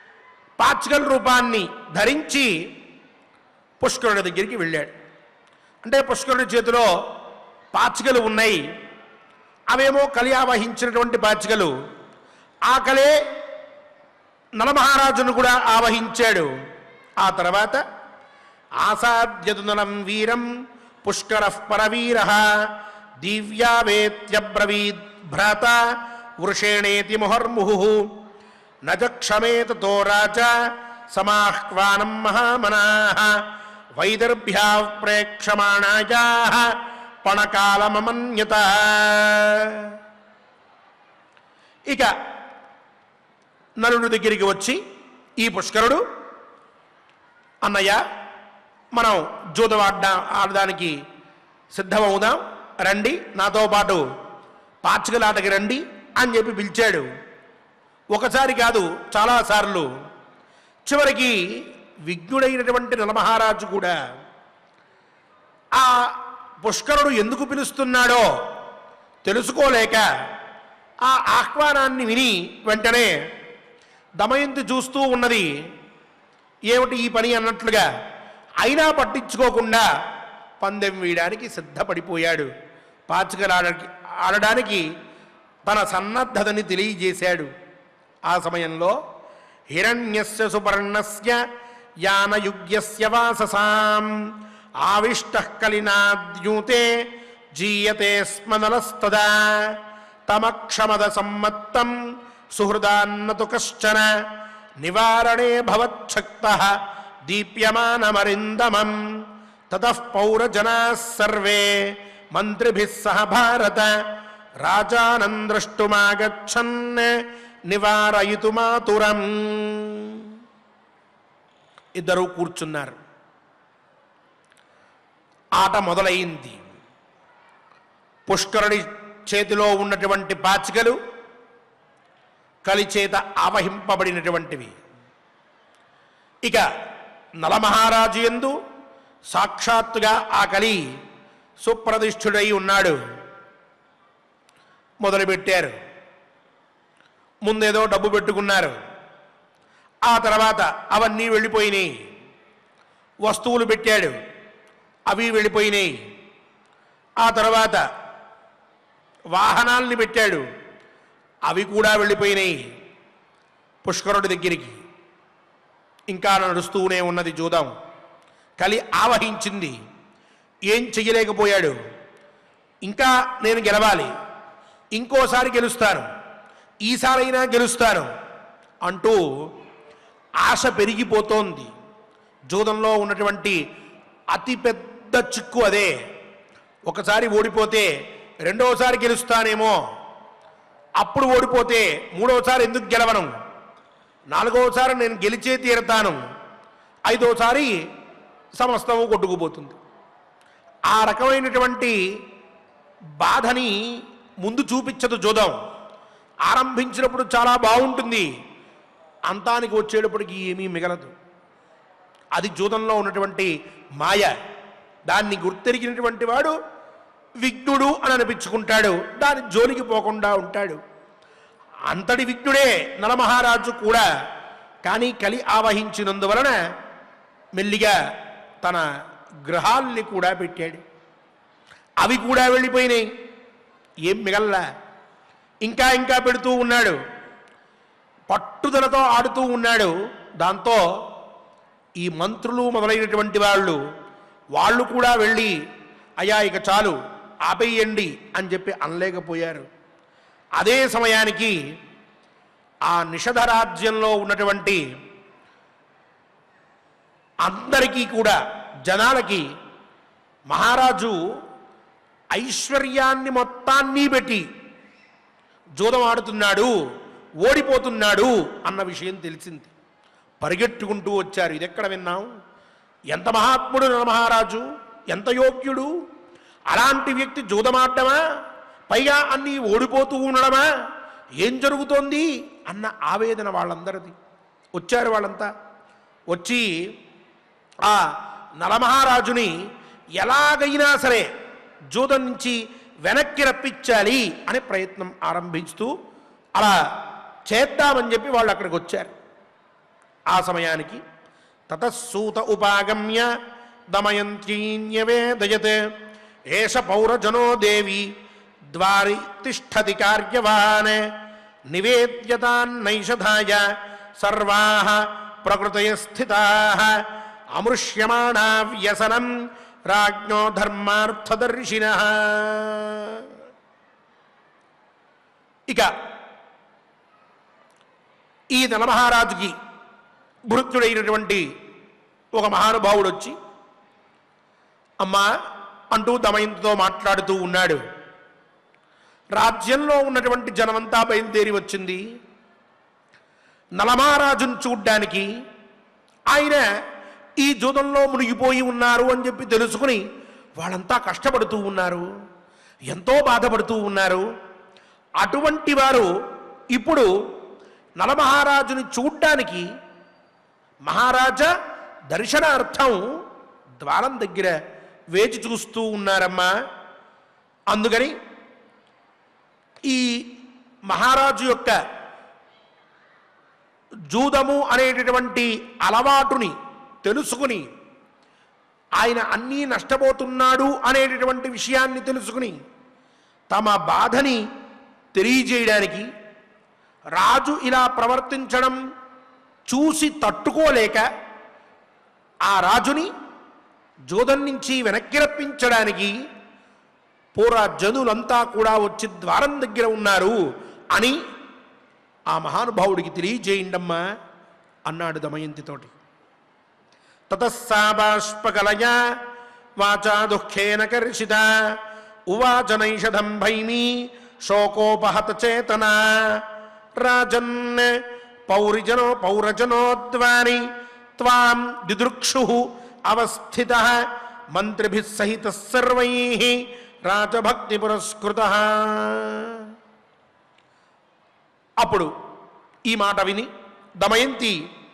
పాచికల రూపాన్ని ధరించి పుష్కరుడి దగ్గరికి వెళ్ళాడు అంటే పుష్కరుడి చేతిలో పాచికలు ఉన్నాయి అవేమో కలి ఆవహించినటువంటి పాచికలు ఆ కలే నలమహారాజును కూడా ఆవహించాడు ఆ తర్వాత ఆసాద్యతునలం వీరం పుష్కర పరవీర దివ్యావేత్యబ్రవీద్ భ్రాత వృషేణేతి ముహర్ముహు నజక్షమేత తో రాజ సమాహ్వానం మహామనా వైదర్భ్యా ప్రేక్షమాణాయా పణకాలమమన్యత ఇక నలుడి దగ్గరికి వచ్చి ఈ పుష్కరుడు అన్నయ్య మనం జూదం ఆడ్డా ఆడడానికి సిద్ధమవుదాం రండి నాతో పాటు పాచికలాటకి రండి అని చెప్పి పిలిచాడు ఒకసారి కాదు చాలాసార్లు చివరికి విఘ్నుడైనటువంటి నలమహారాజు కూడా ఆ పుష్కరుడు ఎందుకు పిలుస్తున్నాడో తెలుసుకోలేక ఆ ఆహ్వానాన్ని విని వెంటనే దమయంతి చూస్తూ ఉన్నది ఏమిటి ఈ పని అన్నట్లుగా అయినా పట్టించుకోకుండా పందెం వేయడానికి సిద్ధపడిపోయాడు పాచికలాడకి ఆడడానికి తన సన్నద్ధతని తెలియజేశాడు ఆ సమయంలో హిరణ్యస్య సుపర్ణస్య యానయుగ్యస్య వాససాం ఆవిష్ట కలినాద్యూతే జీయతే స్మనలస్తదా తమక్షమద సమ్మత్తం సుహృదాన్నతు కశ్చన నివారణే భవచ్చక్త దీప్యమానమరిందమం తతః పౌరజనా సర్వే మంత్రిభిः సహ భారత రాజానం ద్రష్టుమాగచ్చన్ నివారయితుమాతురం ఇద్దరు కూర్చున్నారు ఆట మొదలైంది పుష్కరుడి చేతిలో ఉన్నటువంటి పాచికలు కలి చేత ఆవహింపబడినటువంటివి ఇక నలమహారాజు ఎందు సాక్షాత్తుగా ఆ కలి సుప్రతిష్ఠుడై ఉన్నాడు మొదలుపెట్టారు ముందేదో డబ్బు పెట్టుకున్నారు ఆ తర్వాత అవన్నీ వెళ్ళిపోయినాయి వస్తువులు పెట్టాడు అవి వెళ్ళిపోయినాయి ఆ తర్వాత వాహనాల్ని పెట్టాడు అవి కూడా వెళ్ళిపోయినాయి పుష్కరుడి దగ్గరికి ఇంకా నడుస్తూనే ఉన్నది చూద్దాం కలి ఆవహించింది ఏం చెయ్యలేకపోయాడు ఇంకా నేను గెలవాలి ఇంకోసారి గెలుస్తాను ఈసారైనా గెలుస్తాను అంటూ ఆశ పెరిగిపోతోంది జూదంలో ఉన్నటువంటి అతిపెద్ద చిక్కు అదే ఒకసారి ఓడిపోతే రెండోసారి గెలుస్తానేమో అప్పుడు ఓడిపోతే మూడోసారి ఎందుకు గెలవను నాలుగోసారి నేను గెలిచే తీరతాను ఐదోసారి సమస్తము కొట్టుకుపోతుంది ఆ రకమైనటువంటి బాధని ముందు చూపించదు జూదం ఆరంభించినప్పుడు చాలా బాగుంటుంది అంతానికి వచ్చేటప్పటికి ఏమీ మిగలదు అది జూదంలో ఉన్నటువంటి మాయ దాన్ని గుర్తెరిగినటువంటి వాడు విఘ్నుడు అని అనిపించుకుంటాడు దాని జోలికి పోకుండా ఉంటాడు అంతటి విఘ్నుడే నలమహారాజు కూడా కానీ కలి ఆవహించినందువలన మెల్లిగా తన గ్రహాల్ని కూడా పెట్టాడు అవి కూడా వెళ్ళిపోయినాయి ఏం మిగల్లా ఇంకా ఇంకా పెడుతూ ఉన్నాడు పట్టుదలతో ఆడుతూ ఉన్నాడు దాంతో ఈ మంత్రులు మొదలైనటువంటి వాళ్ళు వాళ్ళు కూడా వెళ్ళి అయ్యా ఇక చాలు ఆపేయండి అని చెప్పి అనలేకపోయారు అదే సమయానికి ఆ నిషధ రాజ్యంలో ఉన్నటువంటి అందరికీ కూడా జనాలకి మహారాజు ఐశ్వర్యాన్ని మొత్తాన్ని పెట్టి జూదం ఆడుతున్నాడు ఓడిపోతున్నాడు అన్న విషయం తెలిసింది పరిగెట్టుకుంటూ వచ్చారు ఇది ఎక్కడ విన్నాం ఎంత మహాత్ముడు మహారాజు ఎంత యోగ్యుడు అలాంటి వ్యక్తి జూదమాడమా పైగా అన్నీ ఓడిపోతూ ఉండడమా ఏం జరుగుతోంది అన్న ఆవేదన వాళ్ళందరిది వచ్చారు వాళ్ళంతా వచ్చి ఆ నలమహారాజుని ఎలాగైనా సరే జూదం నుంచి వెనక్కి రప్పించాలి అనే ప్రయత్నం ఆరంభిస్తూ అలా చేద్దామని చెప్పి వాళ్ళు అక్కడికి వచ్చారు ఆ సమయానికి తతస్సూత ఉపాగమ్య దమయంత్యీన్యవేదయత్ ఏష పౌరజనో దేవి ద్వారి తిష్టతి కార్యవాన్ నివేద్యతాన్నైషధాయ సర్వా ప్రకృతయ స్థితా అమృష్యమాణా వ్యసనం రాజ్ఞో ధర్మార్థదర్శిన ఇక ఈ నలమహారాజుకి భృత్యుడైనటువంటి ఒక మహానుభావుడు వచ్చి అమ్మా అంటూ దమయంతితో మాట్లాడుతూ ఉన్నాడు రాజ్యంలో ఉన్నటువంటి జనమంతా బయలుదేరి వచ్చింది నలమహారాజును చూడ్డానికి ఆయన ఈ జూదంలో మునిగిపోయి ఉన్నారు అని చెప్పి తెలుసుకుని వాళ్ళంతా కష్టపడుతూ ఉన్నారు ఎంతో బాధపడుతూ ఉన్నారు అటువంటి వారు ఇప్పుడు నలమహారాజుని చూడ్డానికి మహారాజా దర్శనార్థం ద్వారం దగ్గర వేచి చూస్తూ ఉన్నారమ్మా అందుకని ఈ మహారాజు యొక్క జూదము అనేటటువంటి అలవాటుని తెలుసుకుని ఆయన అన్నీ నష్టపోతున్నాడు అనేటటువంటి విషయాన్ని తెలుసుకుని తమ బాధని తెలియజేయడానికి రాజు ఇలా ప్రవర్తించడం చూసి తట్టుకోలేక ఆ రాజుని జూదం నుంచి వెనక్కి రప్పించడానికి పూరా జనులంతా కూడా వచ్చి ద్వారం దగ్గర ఉన్నారు అని ఆ మహానుభావుడికి తెలియజేయండమ్మా అన్నాడు దమయంతితోటి తతస్సాబాష్పకలయ వాచా దుఃఖేన కర్షిత ఉవాచ నైషధం భైమీ శోకోపహత చేతన రాజన్ పౌరిజనో పౌరజనోద్వాని త్వాం దిదృక్షు అవస్థిత మంత్రిభిः సహిత సర్వై రాజభక్తి పురస్కృత అప్పుడు ఈ మాట విని దమయంతి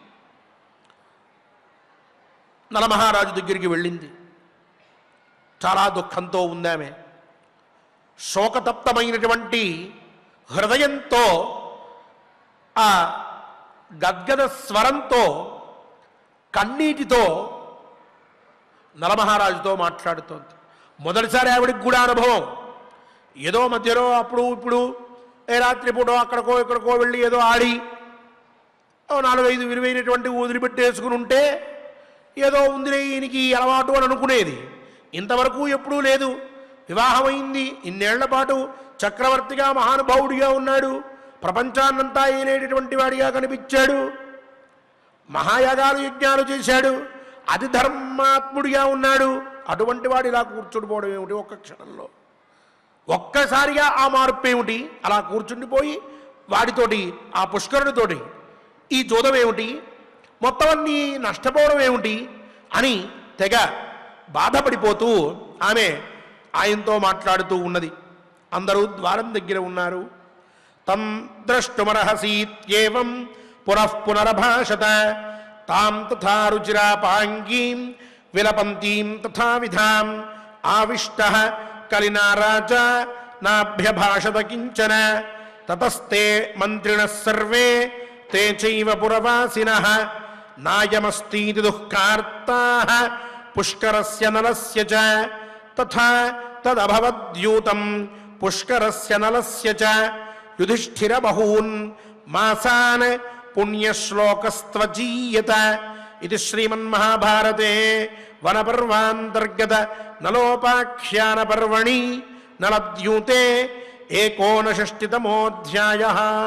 నలమహారాజు దగ్గరికి వెళ్ళింది చాలా దుఃఖంతో ఉందామె శోకతప్తమైనటువంటి హృదయంతో ఆ గద్గద స్వరంతో కన్నీటితో నలమహారాజుతో మాట్లాడుతోంది మొదటిసారి ఆవిడికి కూడా అనుభవం ఏదో మధ్యలో అప్పుడు ఇప్పుడు ఏ రాత్రి పూట అక్కడికో ఇక్కడికో వెళ్ళి ఏదో ఆడి ఓ నాలుగైదు విలువైనటువంటి వదిలిపెట్టేసుకుని ఉంటే ఏదో ఉందిలే ఈయనకి ఈ అలవాటు అని అనుకునేది ఇంతవరకు ఎప్పుడూ లేదు వివాహమైంది ఇన్నేళ్ల పాటు చక్రవర్తిగా మహానుభావుడిగా ఉన్నాడు ప్రపంచాన్నంతా ఏలేటటువంటి వాడిగా కనిపించాడు మహాయాగాలు యజ్ఞాలు చేశాడు అతి ధర్మాత్ముడిగా ఉన్నాడు అటువంటి వాడు ఇలా కూర్చుండిపోవడం ఏమిటి ఒక్క క్షణంలో ఒక్కసారిగా ఆ మార్పు ఏమిటి అలా కూర్చుండిపోయి వాడితోటి ఆ పుష్కరుడితోటి ఈ జోదం ఏమిటి మొత్తం అన్నీ నష్టపోవడం ఏమిటి అని తెగ బాధపడిపోతూ ఆమె ఆయనతో మాట్లాడుతూ ఉన్నది అందరూ ద్వారం దగ్గర ఉన్నారు తం ద్రష్టుమర్హసీత్యేవం పునః పునరభాషత తాం తథా రుచిరాపాంగీం విలపంతీం తథావిధాం ఆవిష్ట కలినా రాజా నాభ్యభాషత కించన తతస్తే మంత్రిణ సర్వే తే చైవ పురవాసినః నాయమస్तीति దుఃఖార్తాः పుష్కరస్య నలస్య చ తథా తదభవద్యూతం పుష్కరస్య నలస్య చ యుధిష్ఠిర బహూన్ మాసాన్ పుణ్యశ్లోకస్త్వజీయత ఇది శ్రీమన్మహాభారతే వనపర్వాంతర్గత నలోపాఖ్యాన పర్వణి నలద్యూతే ఏకోనషష్టితమోధ్యాయ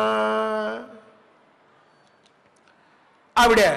ఆవిడ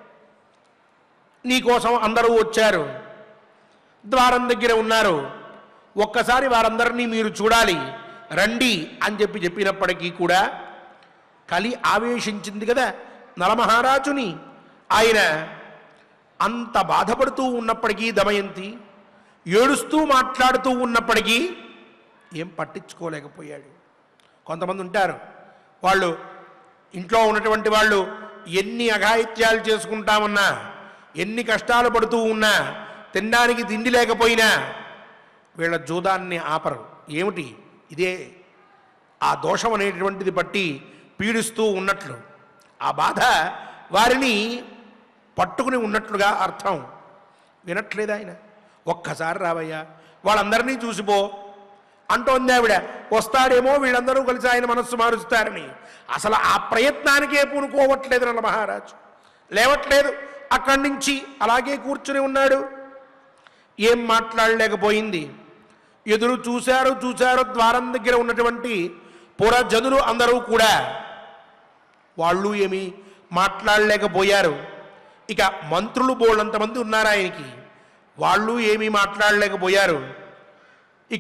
నీకోసం అందరూ వచ్చారు ద్వారం దగ్గర ఉన్నారు ఒక్కసారి వారందరినీ మీరు చూడాలి రండి అని చెప్పి చెప్పినప్పటికీ కూడా కలి ఆవేశించింది కదా నలమహారాజుని ఆయన అంత బాధపడుతూ ఉన్నప్పటికీ దమయంతి ఏడుస్తూ మాట్లాడుతూ ఉన్నప్పటికీ ఏం పట్టించుకోలేకపోయాడు కొంతమంది ఉంటారు వాళ్ళు ఇంట్లో ఉన్నటువంటి వాళ్ళు ఎన్ని అఘాయిత్యాలు చేసుకుంటామన్నా ఎన్ని కష్టాలు పడుతూ ఉన్నా తినడానికి తిండి లేకపోయినా వీళ్ళ జూదాన్ని ఆపరు ఏమిటి ఇదే ఆ దోషం అనేటువంటిది బట్టి పీడిస్తూ ఉన్నట్లు ఆ బాధ వారిని పట్టుకుని ఉన్నట్లుగా అర్థం వినట్లేదు ఆయన ఒక్కసారి రావయ్యా వాళ్ళందరినీ చూసిపో అంటోంది ఆవిడ వస్తాడేమో వీళ్ళందరూ కలిసి ఆయన మనస్సు మారుస్తారని అసలు ఆ ప్రయత్నానికే పూనుకోవట్లేదు నల్ల మహారాజు లేవట్లేదు అక్కడి నుంచి అలాగే కూర్చుని ఉన్నాడు ఏం మాట్లాడలేకపోయింది ఎదురు చూశారు చూశారు ద్వారం దగ్గర ఉన్నటువంటి పురజనులు అందరూ కూడా వాళ్ళు ఏమి మాట్లాడలేకపోయారు ఇక మంత్రులు బోళ్ళంతమంది ఉన్నారు ఆయనకి వాళ్ళు ఏమీ మాట్లాడలేకపోయారు ఇక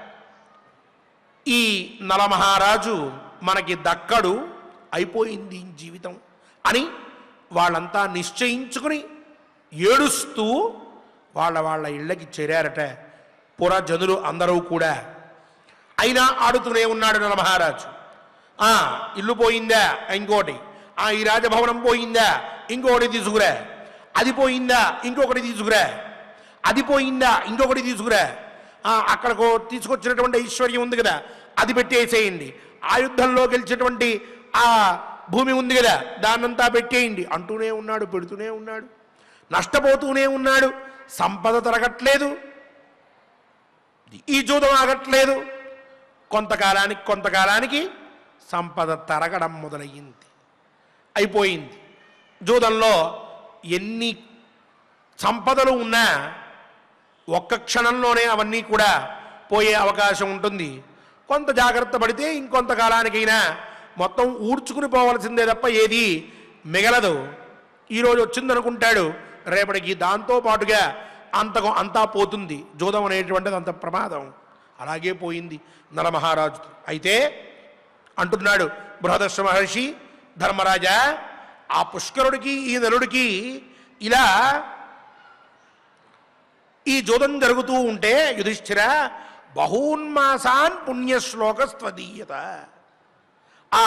ఈ నలమహారాజు మనకి దక్కడు అయిపోయింది ఈ జీవితం అని వాళ్ళంతా నిశ్చయించుకుని ఏడుస్తూ వాళ్ళ వాళ్ళ ఇళ్ళకి చేరారట పురజనులు అందరూ కూడా అయినా ఆడుతూనే ఉన్నాడు నలమహారాజు ఆ ఇల్లు పోయిందా ఇంకోటి ఆ ఈ రాజభవనం పోయిందా ఇంకొకటి తీసుకురా అది పోయిందా ఇంకొకటి తీసుకురా అది పోయిందా ఇంకొకటి తీసుకురా ఆ, అక్కడకు తీసుకొచ్చినటువంటి ఐశ్వర్యం ఉంది కదా అది పెట్టేసేయండి ఆ యుద్ధంలో గెలిచినటువంటి ఆ భూమి ఉంది కదా దాన్నంతా పెట్టేయండి అంటూనే ఉన్నాడు పెడుతూనే ఉన్నాడు నష్టపోతూనే ఉన్నాడు సంపద తరగట్లేదు ఈ జూదం ఆగట్లేదు కొంతకాలానికి కొంతకాలానికి సంపద తరగడం మొదలయ్యింది అయిపోయింది జూదంలో ఎన్ని సంపదలు ఉన్నా ఒక్క క్షణంలోనే అవన్నీ కూడా పోయే అవకాశం ఉంటుంది కొంత జాగ్రత్త పడితే ఇంకొంతకాలానికైనా మొత్తం ఊడ్చుకుని పోవలసిందే తప్ప ఏది మిగలదు ఈరోజు వచ్చిందనుకుంటాడు రేపటికి దాంతో పాటుగా అంతకు అంతా పోతుంది జూదం అనేటువంటిది అంత ప్రమాదం అలాగే పోయింది నలమహారాజు అయితే అంటున్నాడు బృహదర్శ మహర్షి ధర్మరాజా ఆ పుష్కరుడికి ఈ నలుడికి ఇలా ఈ జోదం జరుగుతూ ఉంటే యుధిష్ఠిర బహూన్మాసాన్ పుణ్యశ్లోక స్వదీయత ఆ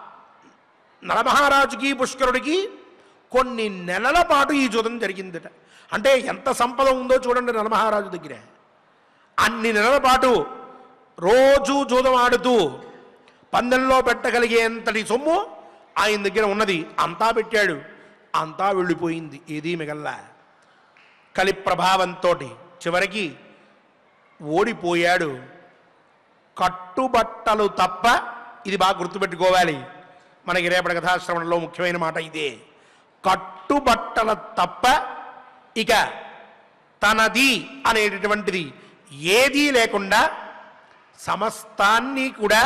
నలమహారాజుకి పుష్కరుడికి కొన్ని నెలల పాటు ఈ జూదం జరిగిందట అంటే ఎంత సంపద ఉందో చూడండి నలమహారాజు దగ్గర అన్ని నెలల పాటు రోజు జూదం ఆడుతూ పందెంలో పెట్టగలిగేంతటి సొమ్ము ఆయన దగ్గర ఉన్నది అంతా పెట్టాడు అంతా వెళ్ళిపోయింది ఏదీ మిగల్లా కలి ప్రభావంతో చివరికి ఓడిపోయాడు కట్టుబట్టలు తప్ప ఇది బాగా గుర్తుపెట్టుకోవాలి మనకి రేపటి కథాశ్రవణంలో ముఖ్యమైన మాట ఇదే కట్టుబట్టల తప్ప ఇక తనది అనేటటువంటిది ఏదీ లేకుండా సమస్తాన్ని కూడా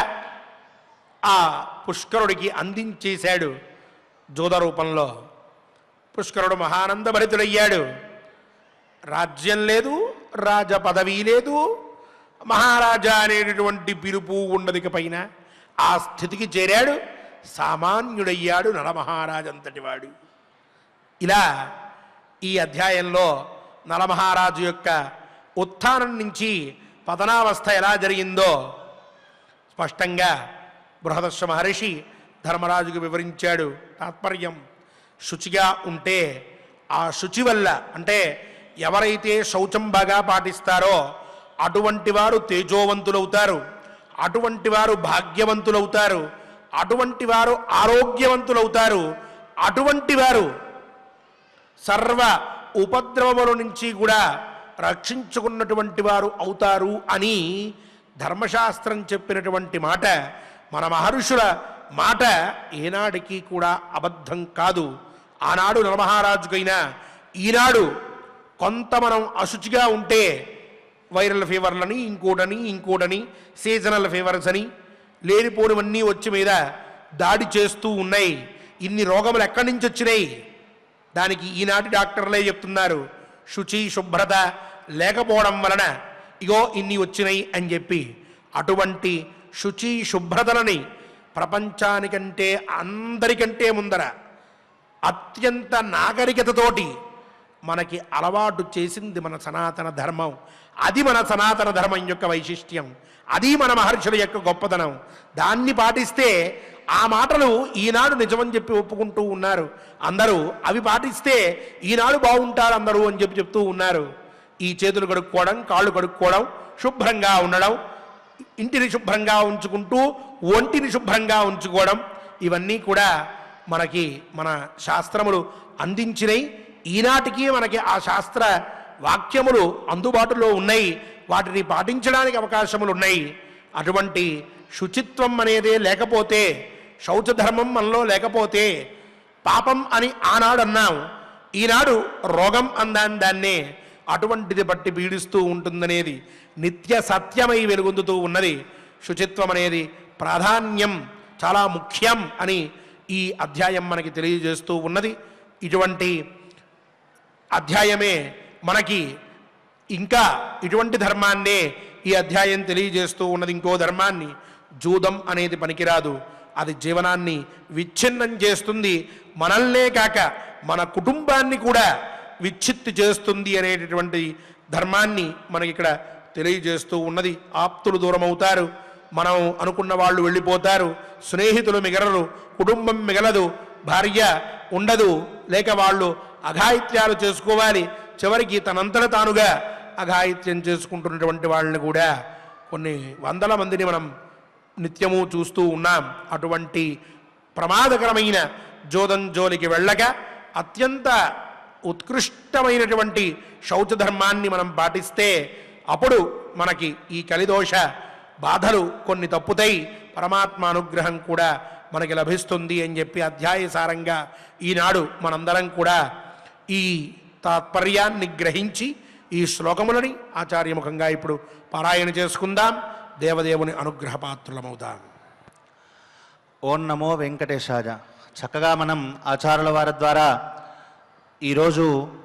ఆ పుష్కరుడికి అందించేశాడు జోద రూపంలో పుష్కరుడు మహానందభరితుడయ్యాడు రాజ్యం లేదు రాజ పదవి లేదు మహారాజా అనేటటువంటి పిలుపు ఉండదిక పైన ఆ స్థితికి చేరాడు సామాన్యుడయ్యాడు నలమహారాజంతటి వాడు ఇలా ఈ అధ్యాయంలో నలమహారాజు యొక్క ఉత్థానం నుంచి పతనావస్థ ఎలా జరిగిందో స్పష్టంగా బృహదర్శ మహర్షి ధర్మరాజుకు వివరించాడు తాత్పర్యం శుచిగా ఉంటే ఆ శుచి వల్ల అంటే ఎవరైతే శౌచం బాగా పాటిస్తారో అటువంటి వారు తేజోవంతులవుతారు అటువంటి వారు భాగ్యవంతులవుతారు అటువంటి వారు ఆరోగ్యవంతులవుతారు అటువంటి వారు సర్వ ఉపద్రవముల నుంచి కూడా రక్షించుకున్నటువంటి వారు అవుతారు అని ధర్మశాస్త్రం చెప్పినటువంటి మాట మన మహర్షుల మాట ఏనాడికి కూడా అబద్ధం కాదు ఆనాడు నరమహారాజుకైనా ఈనాడు కొంత మనం అశుచిగా ఉంటే వైరల్ ఫీవర్లని ఇంకోటని ఇంకోటని సీజనల్ ఫీవర్స్ అని లేనిపోనివన్నీ వచ్చి మీద దాడి చేస్తూ ఉన్నాయి ఇన్ని రోగములు ఎక్కడి నుంచి వచ్చినాయి దానికి ఈనాటి డాక్టర్లే చెప్తున్నారు శుచి శుభ్రత లేకపోవడం వలన ఇగో ఇన్ని వచ్చినాయి అని చెప్పి అటువంటి శుచి శుభ్రతలని ప్రపంచానికంటే అందరికంటే ముందర అత్యంత నాగరికతతోటి మనకి అలవాటు చేసింది మన సనాతన ధర్మం అది మన సనాతన ధర్మం యొక్క వైశిష్ట్యం అది మన మహర్షుల యొక్క గొప్పతనం దాన్ని పాటిస్తే ఆ మాటలు ఈనాడు నిజమని చెప్పి ఒప్పుకుంటూ ఉన్నారు అందరూ అవి పాటిస్తే ఈనాడు బాగుంటారు అందరూ అని చెప్పి చెప్తూ ఉన్నారు ఈ చేతులు కడుక్కోవడం కాళ్ళు కడుక్కోవడం శుభ్రంగా ఉండడం ఇంటిని శుభ్రంగా ఉంచుకుంటూ ఒంటిని శుభ్రంగా ఉంచుకోవడం ఇవన్నీ కూడా మనకి మన శాస్త్రములు అందించినవి ఈనాటికి మనకి ఆ శాస్త్ర వాక్యములు అందుబాటులో ఉన్నాయి వాటిని పాటించడానికి అవకాశములు ఉన్నాయి అటువంటి శుచిత్వం అనేదే లేకపోతే శౌచధర్మం మనలో లేకపోతే పాపం అని ఆనాడు అన్నాం ఈనాడు రోగం అందాన్ని దాన్నే అటువంటిది బట్టి పీడిస్తూ ఉంటుందనేది నిత్య సత్యమై వెలుగొందుతూ ఉన్నది శుచిత్వం అనేది ప్రాధాన్యం చాలా ముఖ్యం అని ఈ అధ్యాయం మనకి తెలియజేస్తూ ఉన్నది ఇటువంటి అధ్యాయమే మనకి ఇంకా ఇటువంటి ధర్మాన్నే ఈ అధ్యాయం తెలియజేస్తూ ఉన్నది ఇంకో ధర్మాన్ని జూదం అనేది పనికిరాదు అది జీవనాన్ని విచ్ఛిన్నం చేస్తుంది మనల్నే కాక మన కుటుంబాన్ని కూడా విచ్ఛిత్తి చేస్తుంది అనేటటువంటి ధర్మాన్ని మనకి ఇక్కడ తెలియజేస్తూ ఉన్నది ఆప్తులు దూరం అవుతారు మనం అనుకున్న వాళ్ళు వెళ్ళిపోతారు స్నేహితులు మిగలరు కుటుంబం మిగలదు భార్య ఉండదు లేక వాళ్ళు అఘాయిత్యాలు చేసుకోవాలి చివరికి తనంతట తానుగా అఘాయిత్యం చేసుకుంటున్నటువంటి వాళ్ళని కూడా కొన్ని వందల మందిని మనం నిత్యము చూస్తూ ఉన్నాం అటువంటి ప్రమాదకరమైన జోదం జోలికి వెళ్ళక అత్యంత ఉత్కృష్టమైనటువంటి శౌచధర్మాన్ని మనం పాటిస్తే అప్పుడు మనకి ఈ కలిదోష బాధలు కొన్ని తప్పుతాయి పరమాత్మ అనుగ్రహం కూడా మనకి లభిస్తుంది అని చెప్పి అధ్యాయసారంగా ఈనాడు మనందరం కూడా ఈ తాత్పర్యాన్ని గ్రహించి ఈ శ్లోకములని ఆచార్యముఖంగా ఇప్పుడు పారాయణ చేసుకుందాం దేవదేవుని అనుగ్రహపాత్రులమవుదాం ఓం నమో వెంకటేశాయ చక్కగా మనం ఆచార్యుల వారి ద్వారా ఈరోజు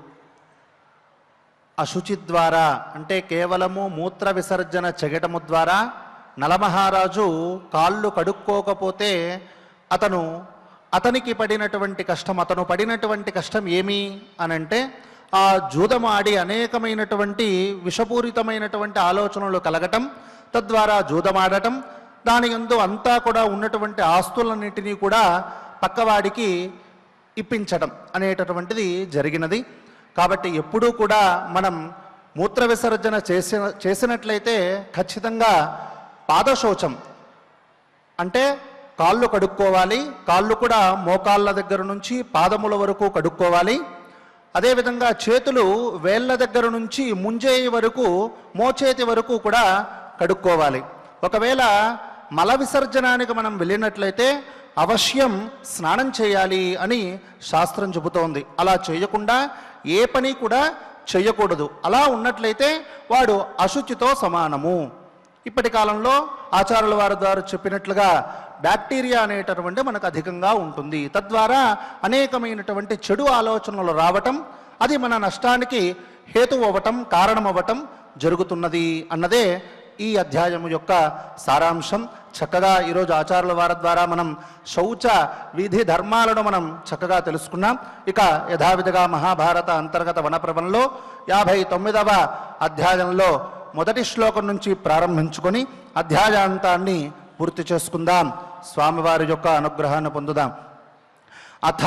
అశుచి ద్వారా అంటే కేవలము మూత్ర విసర్జన చెగటము ద్వారా నలమహారాజు కాళ్ళు కడుక్కోకపోతే అతను అతనికి పడినటువంటి కష్టం అతను పడినటువంటి కష్టం ఏమి అనంటే ఆ జూదమాడి అనేకమైనటువంటి విషపూరితమైనటువంటి ఆలోచనలు కలగటం తద్వారా జూదమాడటం దాని యందు అంతా కూడా ఉన్నటువంటి ఆస్తులన్నింటినీ కూడా పక్కవాడికి ఇప్పించడం అనేటటువంటిది జరిగినది కాబట్టి ఎప్పుడూ కూడా మనం మూత్ర విసర్జన చేసిన చేసినట్లయితే ఖచ్చితంగా పాదశోచం అంటే కాళ్ళు కడుక్కోవాలి కాళ్ళు కూడా మోకాళ్ళ దగ్గర నుంచి పాదముల వరకు కడుక్కోవాలి అదేవిధంగా చేతులు వేళ్ళ దగ్గర నుంచి ముంజేయి వరకు మోచేతి వరకు కూడా కడుక్కోవాలి ఒకవేళ మల విసర్జనానికి మనం వెళ్ళినట్లయితే అవశ్యం స్నానం చేయాలి అని శాస్త్రం చెబుతోంది అలా చేయకుండా ఏ పని కూడా చేయకూడదు అలా ఉన్నట్లయితే వాడు అశుచితో సమానము ఇప్పటి కాలంలో ఆచార్యుల వారి ద్వారా చెప్పినట్లుగా బ్యాక్టీరియా అనేటటువంటి మనకు అధికంగా ఉంటుంది తద్వారా అనేకమైనటువంటి చెడు ఆలోచనలు రావటం అది మన నష్టానికి హేతు అవ్వటం కారణం అవ్వటం జరుగుతున్నది అన్నదే ఈ అధ్యాయం యొక్క సారాంశం చక్కగా ఈరోజు ఆచార్యుల వారి ద్వారా మనం శౌచ విధి ధర్మాలను మనం చక్కగా తెలుసుకున్నాం ఇక యథావిధిగా మహాభారత అంతర్గత వనప్రభంలో యాభై తొమ్మిదవ అధ్యాయంలో మొదటి శ్లోకం నుంచి ప్రారంభించుకొని అధ్యాయాంతాన్ని పూర్తి చేసుకుందాం స్వామివారి యొక్క అనుగ్రహాన్ని పొందుదాం అథ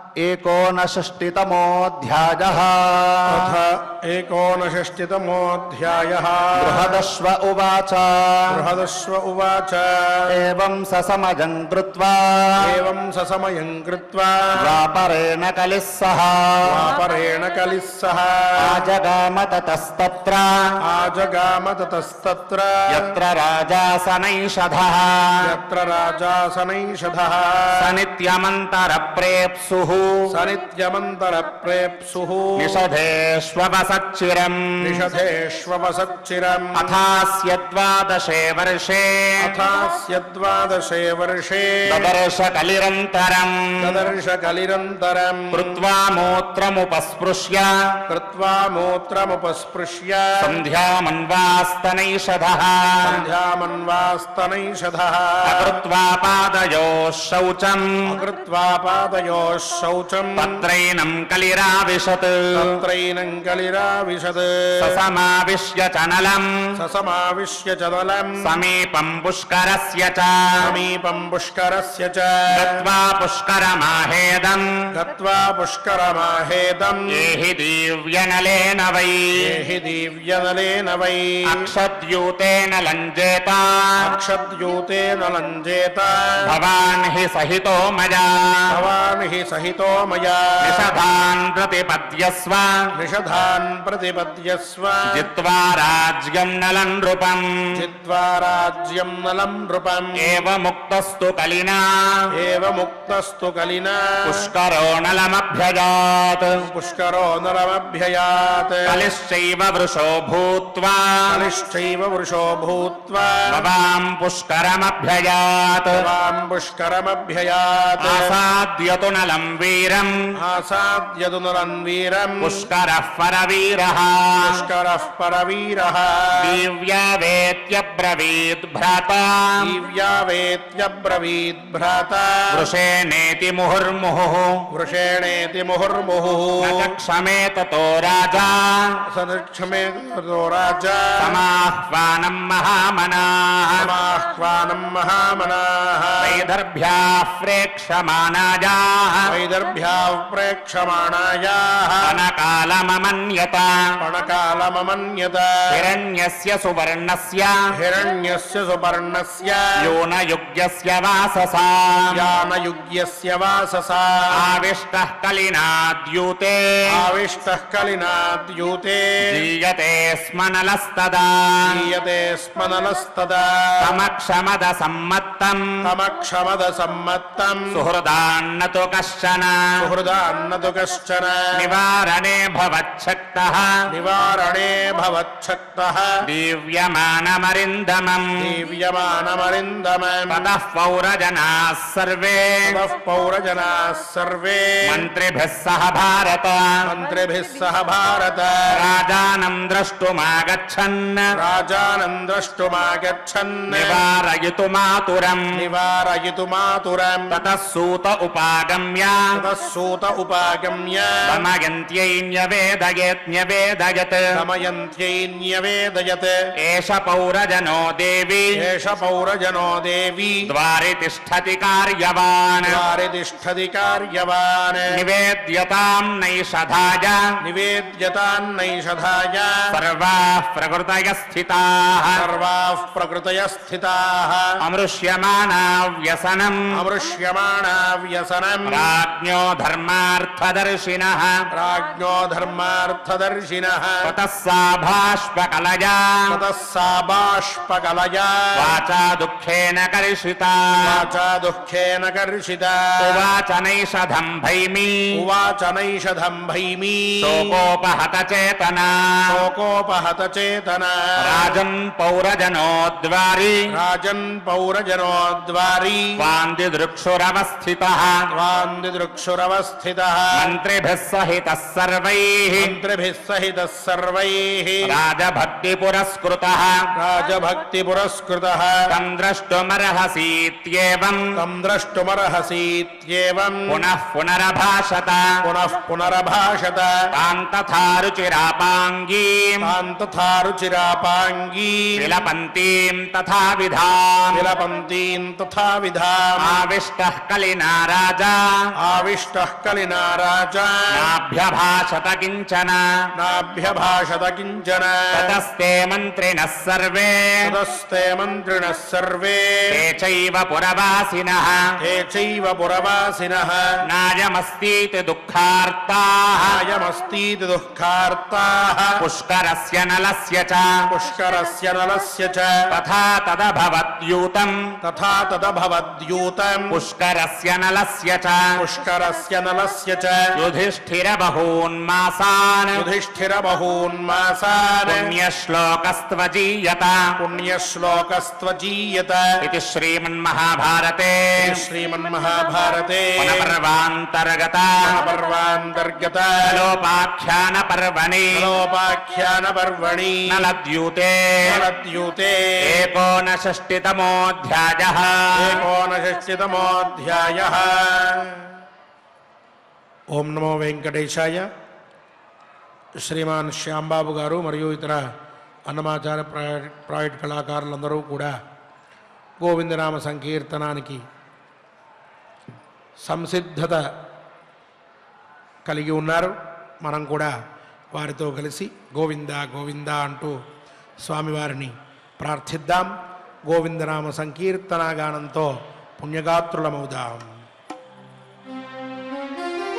ఏకోనషష్టితమోధ్యాయ అథ ఏకోనషష్టితమోऽధ్యాయ బృహదశ్వ ఉవాచ బృహదశ్వ ఉవాచ ఏవం ససమజం కృత్వా ఏవం ససమయం కృత్వా ద్వాపరేణ కలిः సహ ద్వాపరేణ కలిः సహ ఆజగామ తతస్తత్ర ఆజగామ తతస్తత్ర యత్ర రాజాసనైషధః యత్ర రాజాసనైషధः సనిత్యమంతర ప్రేప్సుః సనిత్యమంతర ప్రేప్సుః నిషధేష్వసచ్చిరం నిషధేష్వసచ్చిరం అథాస్య ద్వాదశే వర్షే అథాస్య ద్వాదశే వర్షే దదర్శ కలిరంతరం దదర్శ కలిరంతరం కృత్వా మూత్రముపస్పృశ్య కృత్వా మూత్రముపస్పృశ్య సంధ్యామన్వాస్తనైషధః సంధ్యామన్వాస్తనైషధः అకృత్వా పాదయోः శౌచం అకృత్వా పాదయోः శౌచం పత్రైనం కలిరావిశత్ తత్రైనం కలిరావిశద్ ససమావిశ్య చనలం ససమావిశ్య చదలం సమీపం పుష్కరస్య చ సమీపం పుష్కరస్య చ గత్వా పుష్కరమాహేదం గత్వా పుష్కరమాహేదం ఏహి దీవ్యనలేన వై ఏహి దివ్యనలేన వై అక్షద్యూతేన లంజేత అక్షద్యూతేన లంజేత భవాన్ హి సహితో మయా భవాన్ హి సహితో प्रणीतो मया निषधान् प्रतिपद्यस्व निषधान् प्रतिपद्यस्व जित्वा राज्यम् नलम् नृपम् जित्वा राज्यं नलं नृपम् एवमुक्तस्तु कलिना एवमुक्तस्तु कलिना पुष्करो नलमभ्यजात् पुष्करो नरमभ्ययात् कलिश्चैव वृषो भूत्वा कलिश्चैव वृषो भूत्वा भवाम् पुष्करमभ्यजात् भवान् पुष्करमभ्ययात् आसाद्यतु नलम् वीरम् आसाद्यतु नरन्वीरम् पुष्करः परवीरः पुष्करः परवीरः दिव्या वेत्यब्रवीद् भ्राता दिव्या वेत्यब्रवीद् भ्राता वृषेणेति मुहुर्मुहुः वृषेणेति मुहुर्मुहुः न च क्षमेततो राजा सदक्षमे राजा समाह्वानम् महामनाः समाह्वानम् महामनाः वैदर्भ्याः प्रेक्षमाणायाः वैदर्भ्याः प्रेक्षमाणायाः अनकालममन्यत पणकालममन्यत हिरण्यस्य सुवर्णस्य हिरण्यस्य सुपर्णस्य योनयुग्यस्य वाससा यानयुग्यस्य वाससा आविष्टः कलिनाद्यूते आविष्टः कलिनाद्यूते जीयते स्म नलस्तदा दीयते स्म नलस्तदा समक्षमदसम्मत्तम् तमक्षमदसम्मत्तम् सुहृदान्न तु कश्चन सुहृदान्न तु कश्चन निवारणे भवच्छक्तः निवारणे भवच्छक्तः दीव्यमानमरिन्दमम् दीव्यमानमरिन्दमम् ततः पौरजनाः सर्वे ततः पौरजनाः सर्वे मन्त्रिभिः सह भारत मन्त्रिभिः सह भारत राजानम् द्रष्टुमागच्छन् राजानम् द्रष्टुमागच्छन् निवारयितुमातुरम् निवारयितुमातुरम् ततः सूत उपागम्य ततः सूत उपागम्य दमयन्त्यैन्यवेदयेत्यवेदयत् दमयन्त्यैन्यवेदयत् एष पौरजनो देवी एष पौरजनो देवी द्वारि तिष्ठति कार्यवान् द्वारि तिष्ठति कार्यवान् निवेद्यताम् नैषधाय निवेद्यतान्नैषधाय सर्वाः प्रकृतयः स्थिताः सर्वाः प्रकृतयः स्थिताः अमृष्यमाणा व्यसनम् अमृष्यमाणा व्यसनम् राज्ञो धर्मार्थदर्शिनः राज्ञो धर्मार्थदर्शिनः ततः सा भाष्पकलया ततः सा बाष्पकलया वाचा दुःखेन कर्षिता वाचा दुःखेन कर्षिता उवाच नैषधम् भैमी उवाच नैषधम् भैमी शोकोपहत चेतना शोकोपहत चेतना राजन् पौरजनोद्वारि राजन् पौरजनोद्वारी वान्दिदृक्षुरवस्थितः वान्दिदृक्षुरवस्थितः मन्त्रिभिः सहितः सर्वैः मन्त्रिभिः सहितः सर्वैः राजभक्तिपुरस्कृतः राजभक्तिपुरस्कृतः तम् द्रष्टुमर्हसीत्येवम् तम् द्रष्टुमर्हसीत्येवम् पुनः पुनरभाषत पुनः पुनरभाषत ताम् तथा रुचिरापाङ्गीम् तान् तथा रुचिरापाङ्गी विलपन्तीम् तथा विधाम् विलपन्तीम् तथा विधाम् आविष्टः कलिना राजा आविष्टः कलिना राजा नाभ्यभाषत किञ्चन नाभ्यभाषत किञ्चन ततस्ते मन्त्रिणः सर्वे ततस्ते मन्त्रिणः सर्वे ते चैव पुरवासिनः ते चैव पुरवासिनः नायमस्तीति दुःखार्ताः नायमस्तीति दुःखार्ताः पुष्करस्य नलस्य च पुष्करस्य नलस्य च तथा तदभवद्यूतम् तथा तदभवद्यूतम् पुष्करस्य नलस्य च पुष्करस्य नलस्य च युधिष्ठिर बहून्मासान् युधिष्ठिरबहून्मासान् पुण्यश्लोकस्त्वजीयत पुण्यश्लोकस्त्वजीयत इति श्रीमन्महाभारते श्रीमन्महाभारते पुनपर्वान्तर्गत पर्वान्तर्गत लोपाख्यानपर्वणि लोपाख्यानपर्वणि नलद्यूते नलद्यूते एकोनषष्टितमोऽध्यायः एकोनषष्टितमोऽध्यायः ఓం నమో వెంకటేశాయ శ్రీమాన్ శ్యాంబాబు గారు మరియు ఇతర అన్నమాచార ప్రైవేట్ ప్రైవేట్ కళాకారులందరూ కూడా గోవిందనామ సంకీర్తనానికి సంసిద్ధత కలిగి ఉన్నారు మనం కూడా వారితో కలిసి గోవింద గోవింద అంటూ స్వామివారిని ప్రార్థిద్దాం గోవిందనామ సంకీర్తనాగానంతో పుణ్యగాత్రులమవుదాం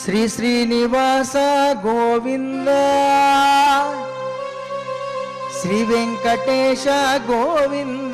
శ్రీ శ్రీనివాస గోవింద శ్రీ వెంకటేశ గోవింద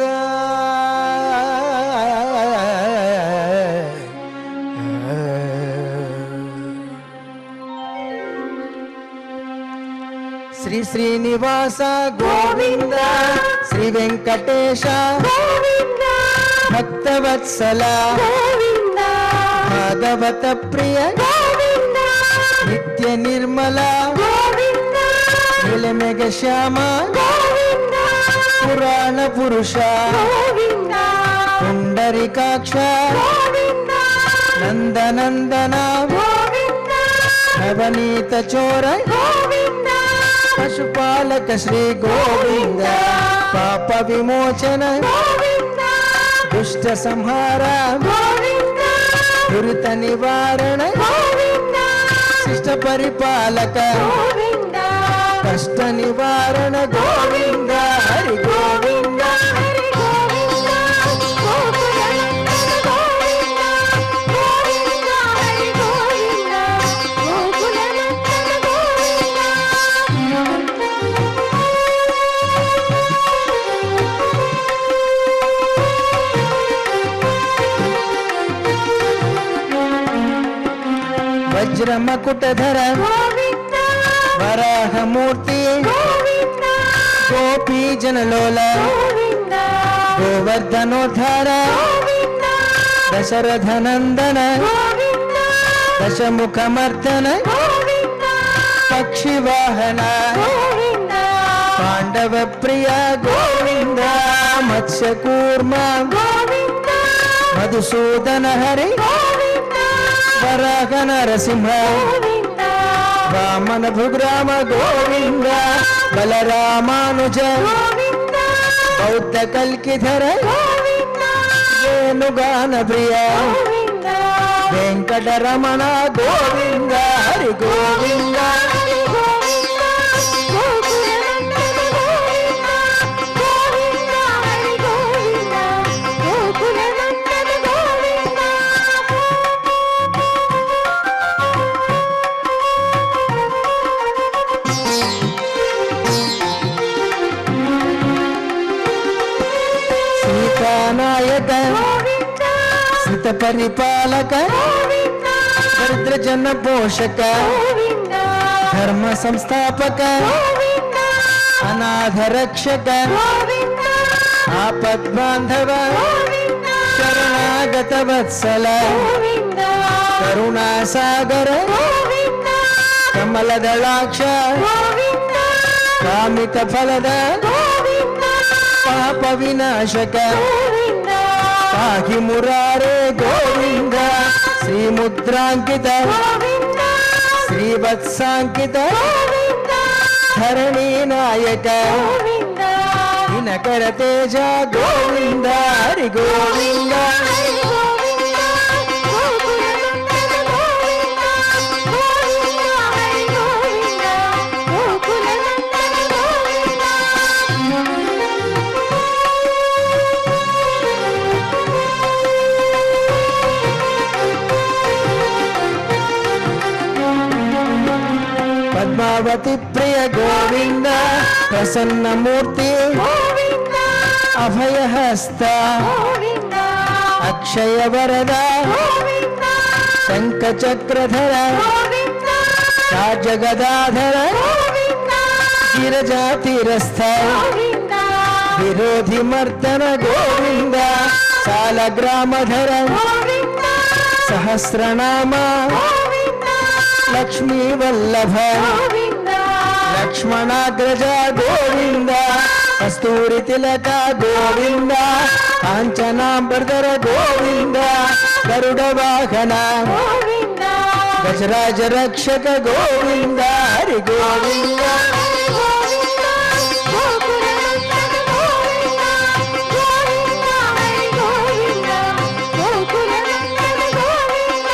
శ్రీ శ్రీనివాస గోవింద శ్రీ వెంకటేశ గోవింద భక్తవత్సల గోవింద భాగవత ప్రియ గోవింద నిత్య నిర్మల గోవింద నిలమెగ శ్యామ గోవింద పురాణ పురుష గోవింద పుండరికాక్ష గోవింద నందనందన గోవింద నవనీత చోర గోవింద పశుపాలక శ్రీ గోవింద పాప విమోచన గోవింద దుష్ట సంహార గోవింద దురిత నివారణ గోవింద శిష్ట పరిపాలక గోవింద కష్ట నివారణ గోవింద హరి గోవింద హరి గోవింద గోకులనందన గోవింద గోవింద హరి గోవింద గోకులనందన గోవింద వజ్రమకుటధర గోవింద వరాహమూర్తి గోవింద గోపీ జనలోల గోవింద గోవర్ధనోద్ధార గోవింద దశరథ నందన గోవింద దశముఖమర్దన గోవింద పక్షి వాహన గోవింద పాండవ ప్రియ గోవింద మత్స్య కూర్మ గోవింద మధుసూదన హరి గోవింద వరాహ నరసింహ గోవింద వామన భుగ్రామ గోవింద బలరామానుజ గోవింద బౌద్ధ కల్కిధర గోవింద వేణుగాన ప్రియ గోవింద వెంకటరమణ గోవింద హరి గోవింద హరి గోవింద గోకులనందన గోవింద గోవింద హరి గోవింద గోకులనందన గోవింద సీతానాయక గోవింద సిత పరిపాలక గోవింద దరిద్ర జన పోషక గోవింద ధర్మ సంస్థాపక గోవింద అనాథ రక్షక గోవింద ఆపద్బాంధవ గోవింద శరణాగత వత్సల గోవింద కరుణా సాగర గోవింద కమలదళాక్ష గోవింద కామిత ఫలద గోవింద పాప వినాశక గోవింద పాహి మురారే గోవింద శ్రీముద్రాంకిత గోవింద శ్రీవత్సాంకిత గోవింద ధరణీ నాయక గోవింద దినకర తేజ గోవింద హరి గోవింద హరి గోవింద గోకులనందన గోవింద గోవింద హరి గోవింద గోకులనందన గోవింద పద్మావతి ప్రియ గోవింద ప్రసన్నమూర్తి గోవింద అభయహస్త గోవింద అక్షయ వరద గోవింద శంఖ చక్రధర గోవింద రాజగదాధర గోవింద గిరజాతిరస్థ గోవింద విరోధి మర్దన గోవింద సాలగ్రామధర గోవింద సహస్రనామ గోవింద లక్ష్మీ వల్లభ గోవింద లక్ష్మణాగ్రజ గోవింద కస్తూరి తిలక గోవింద కాంచనాంబర్ధర గోవింద గరుడ వాహన గోవింద గజరాజ రక్షక గోవింద హరి గోవింద హరి గోవింద గోకులనందన గోవింద గోవింద హరి గోవింద గోకులనందన గోవింద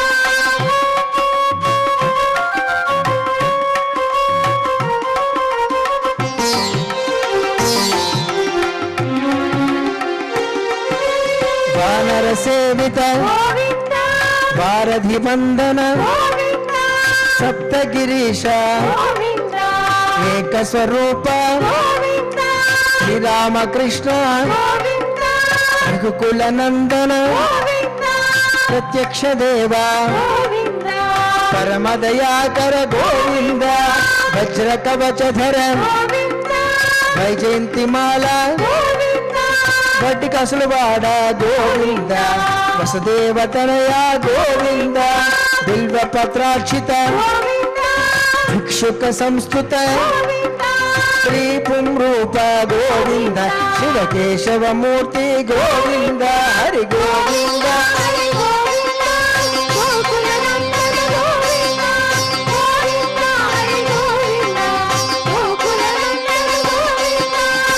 వానర సేవిత గోవింద వారధి వందన గోవింద సప్తగిరీశ గోవింద ఏకస్వరూప గోవింద శ్రీరామకృష్ణ గోవింద రఘుకుల నందన గోవింద ప్రత్యక్ష దేవ గోవింద పరమదయాకర గోవింద వజ్ర కవచధర గోవింద వైజయంతిమాల గోవింద వడ్డి కసులువాడ గోవింద వసుదేవతనయ గోవింద బిల్వ పత్రాక్షిత గోవింద భిక్షుక సంస్కృత గోవింద శ్రీ పుంరూప గోవింద శివకేశవమూర్తి గోవింద హరి గోవింద హరి గోవింద గోకుల నందన గోవింద గోవింద హరి గోవింద గోకుల నందన గోవింద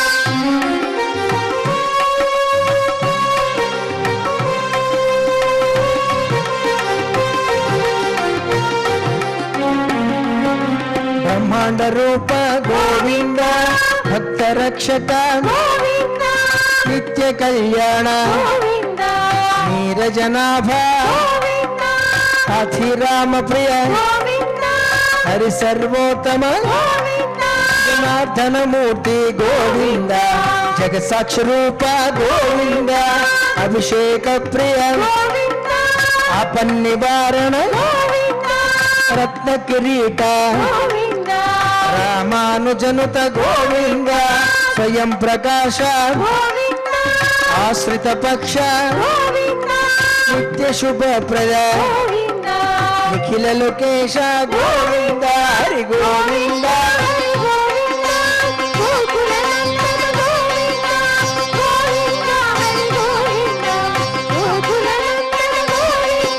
బ్రహ్మాండ రూప గోవింద భక్త రక్షక గోవింద నిత్య కళ్యాణ గోవింద నీరజనాభ గోవింద అధిరామ ప్రియ గోవింద హరి సర్వోత్తమ గోవింద జనార్దనమూర్తి గోవింద జగసాక్షి రూప గోవింద అభిషేక ప్రియ గోవింద ఆపన్నివారణ గోవింద రత్న కిరీట గోవింద రామానుజనుత గోవింద స్వయం ప్రకాశ గోవింద ఆశ్రిత పక్ష గోవింద నిత్య శుభ ప్రద గోవింద నిఖిల లోకేశ గోవింద హరి గోవింద హరి గోవింద గోకుల నందన గోవింద గోవింద హరి గోవింద గోకుల నందన గోవింద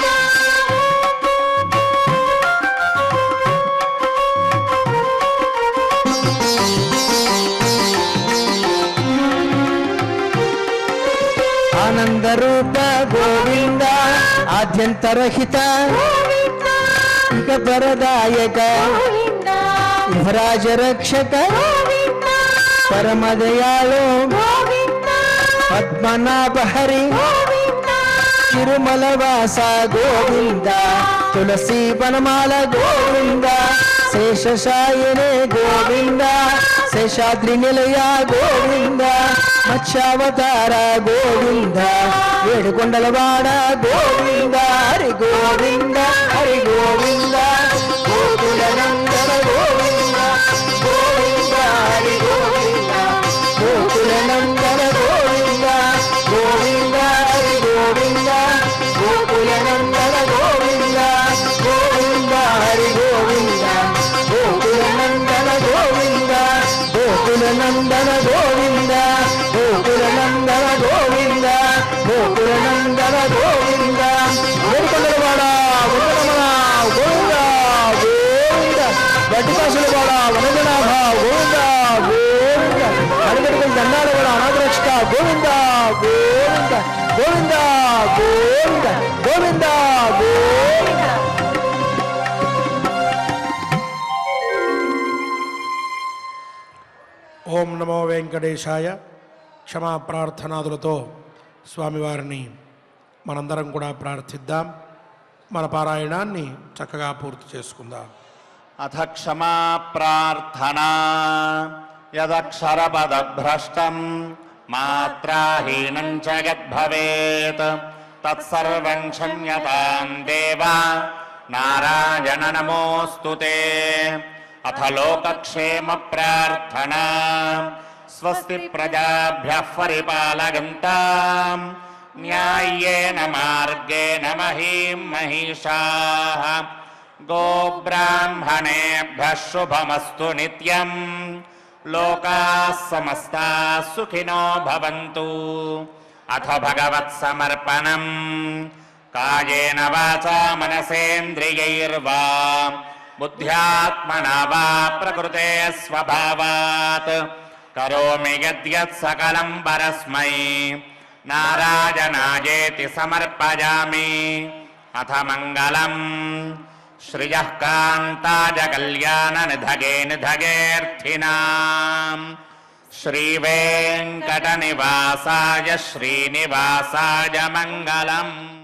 ఆనంద రూప గోవింద ఆద్యంతరహిత గోవింద ఇక పరదాయక గోవింద యువరాజ రక్షక గోవింద పరమదయాళు గోవింద పద్మనాభ హరి గోవింద తిరుమల వాస గోవింద తులసి వనమాల గోవింద శేషశాయనే గోవింద శేషాద్రి నిలయ గోవింద మత్స్యావతార గోవింద ఏడుకొండలవాడ గోవింద హరి గోవింద హరి గోవింద గోకుల నందన గోవింద గోవింద హరి గోవింద గోకుల నందన గోవింద గోవింద హరి గోవింద గోకుల నందన గోవింద గోవింద హరి గోవింద గోకుల నందన గోవింద గోకుల నందన గోవింద గోకుల నందన గోవింద గోకుల నందన గోవింద గోకులవాడ వందనమన గోవింద గోవింద గడ్డికాసులవాడ వనజనాభ గోవింద గోవింద అడిగడికి దండాలు కూడా అనాథరక్షక గోవింద గోవింద గోవింద గోవింద గోవింద గోవింద ఓం నమో వెంకటేశాయ క్షమా ప్రార్థనాదులతో స్వామివారిని మనందరం కూడా ప్రార్థిద్దాం మన పారాయణాన్ని చక్కగా పూర్తి చేసుకుందాం అథ క్షమా ప్రార్థనా యదక్షరపదభ్రష్టం మాత్రాహీనం చ యద్భవేత్ తత్సర్వం క్షమ్యతాం దేవ నారాయణ నమోऽस्तु తే అథ లోకక్షేమ ప్రార్థనా స్వస్తి ప్రజాభ్యः పరిపాలయంతాం న్యాయ్యేన మార్గేణ మహీం మహిషాः गोब्राह्मणेभ्यः शुभमस्तु नित्यम् लोकाः समस्ताः सुखिनो भवन्तु अथ भगवत्समर्पणम् कायेन वाचा मनसेन्द्रियैर्वा बुद्ध्यात्मना वा प्रकृते स्वभावात् करोमि यद्यत् सकलम् परस्मै नारायणायेति समर्पयामि अथ मङ्गलम् श्रियः कान्ताय कल्याणनिधगे निधगेऽर्थिनाम् श्रीवेङ्कटनिवासाय श्रीनिवासाय मङ्गलम्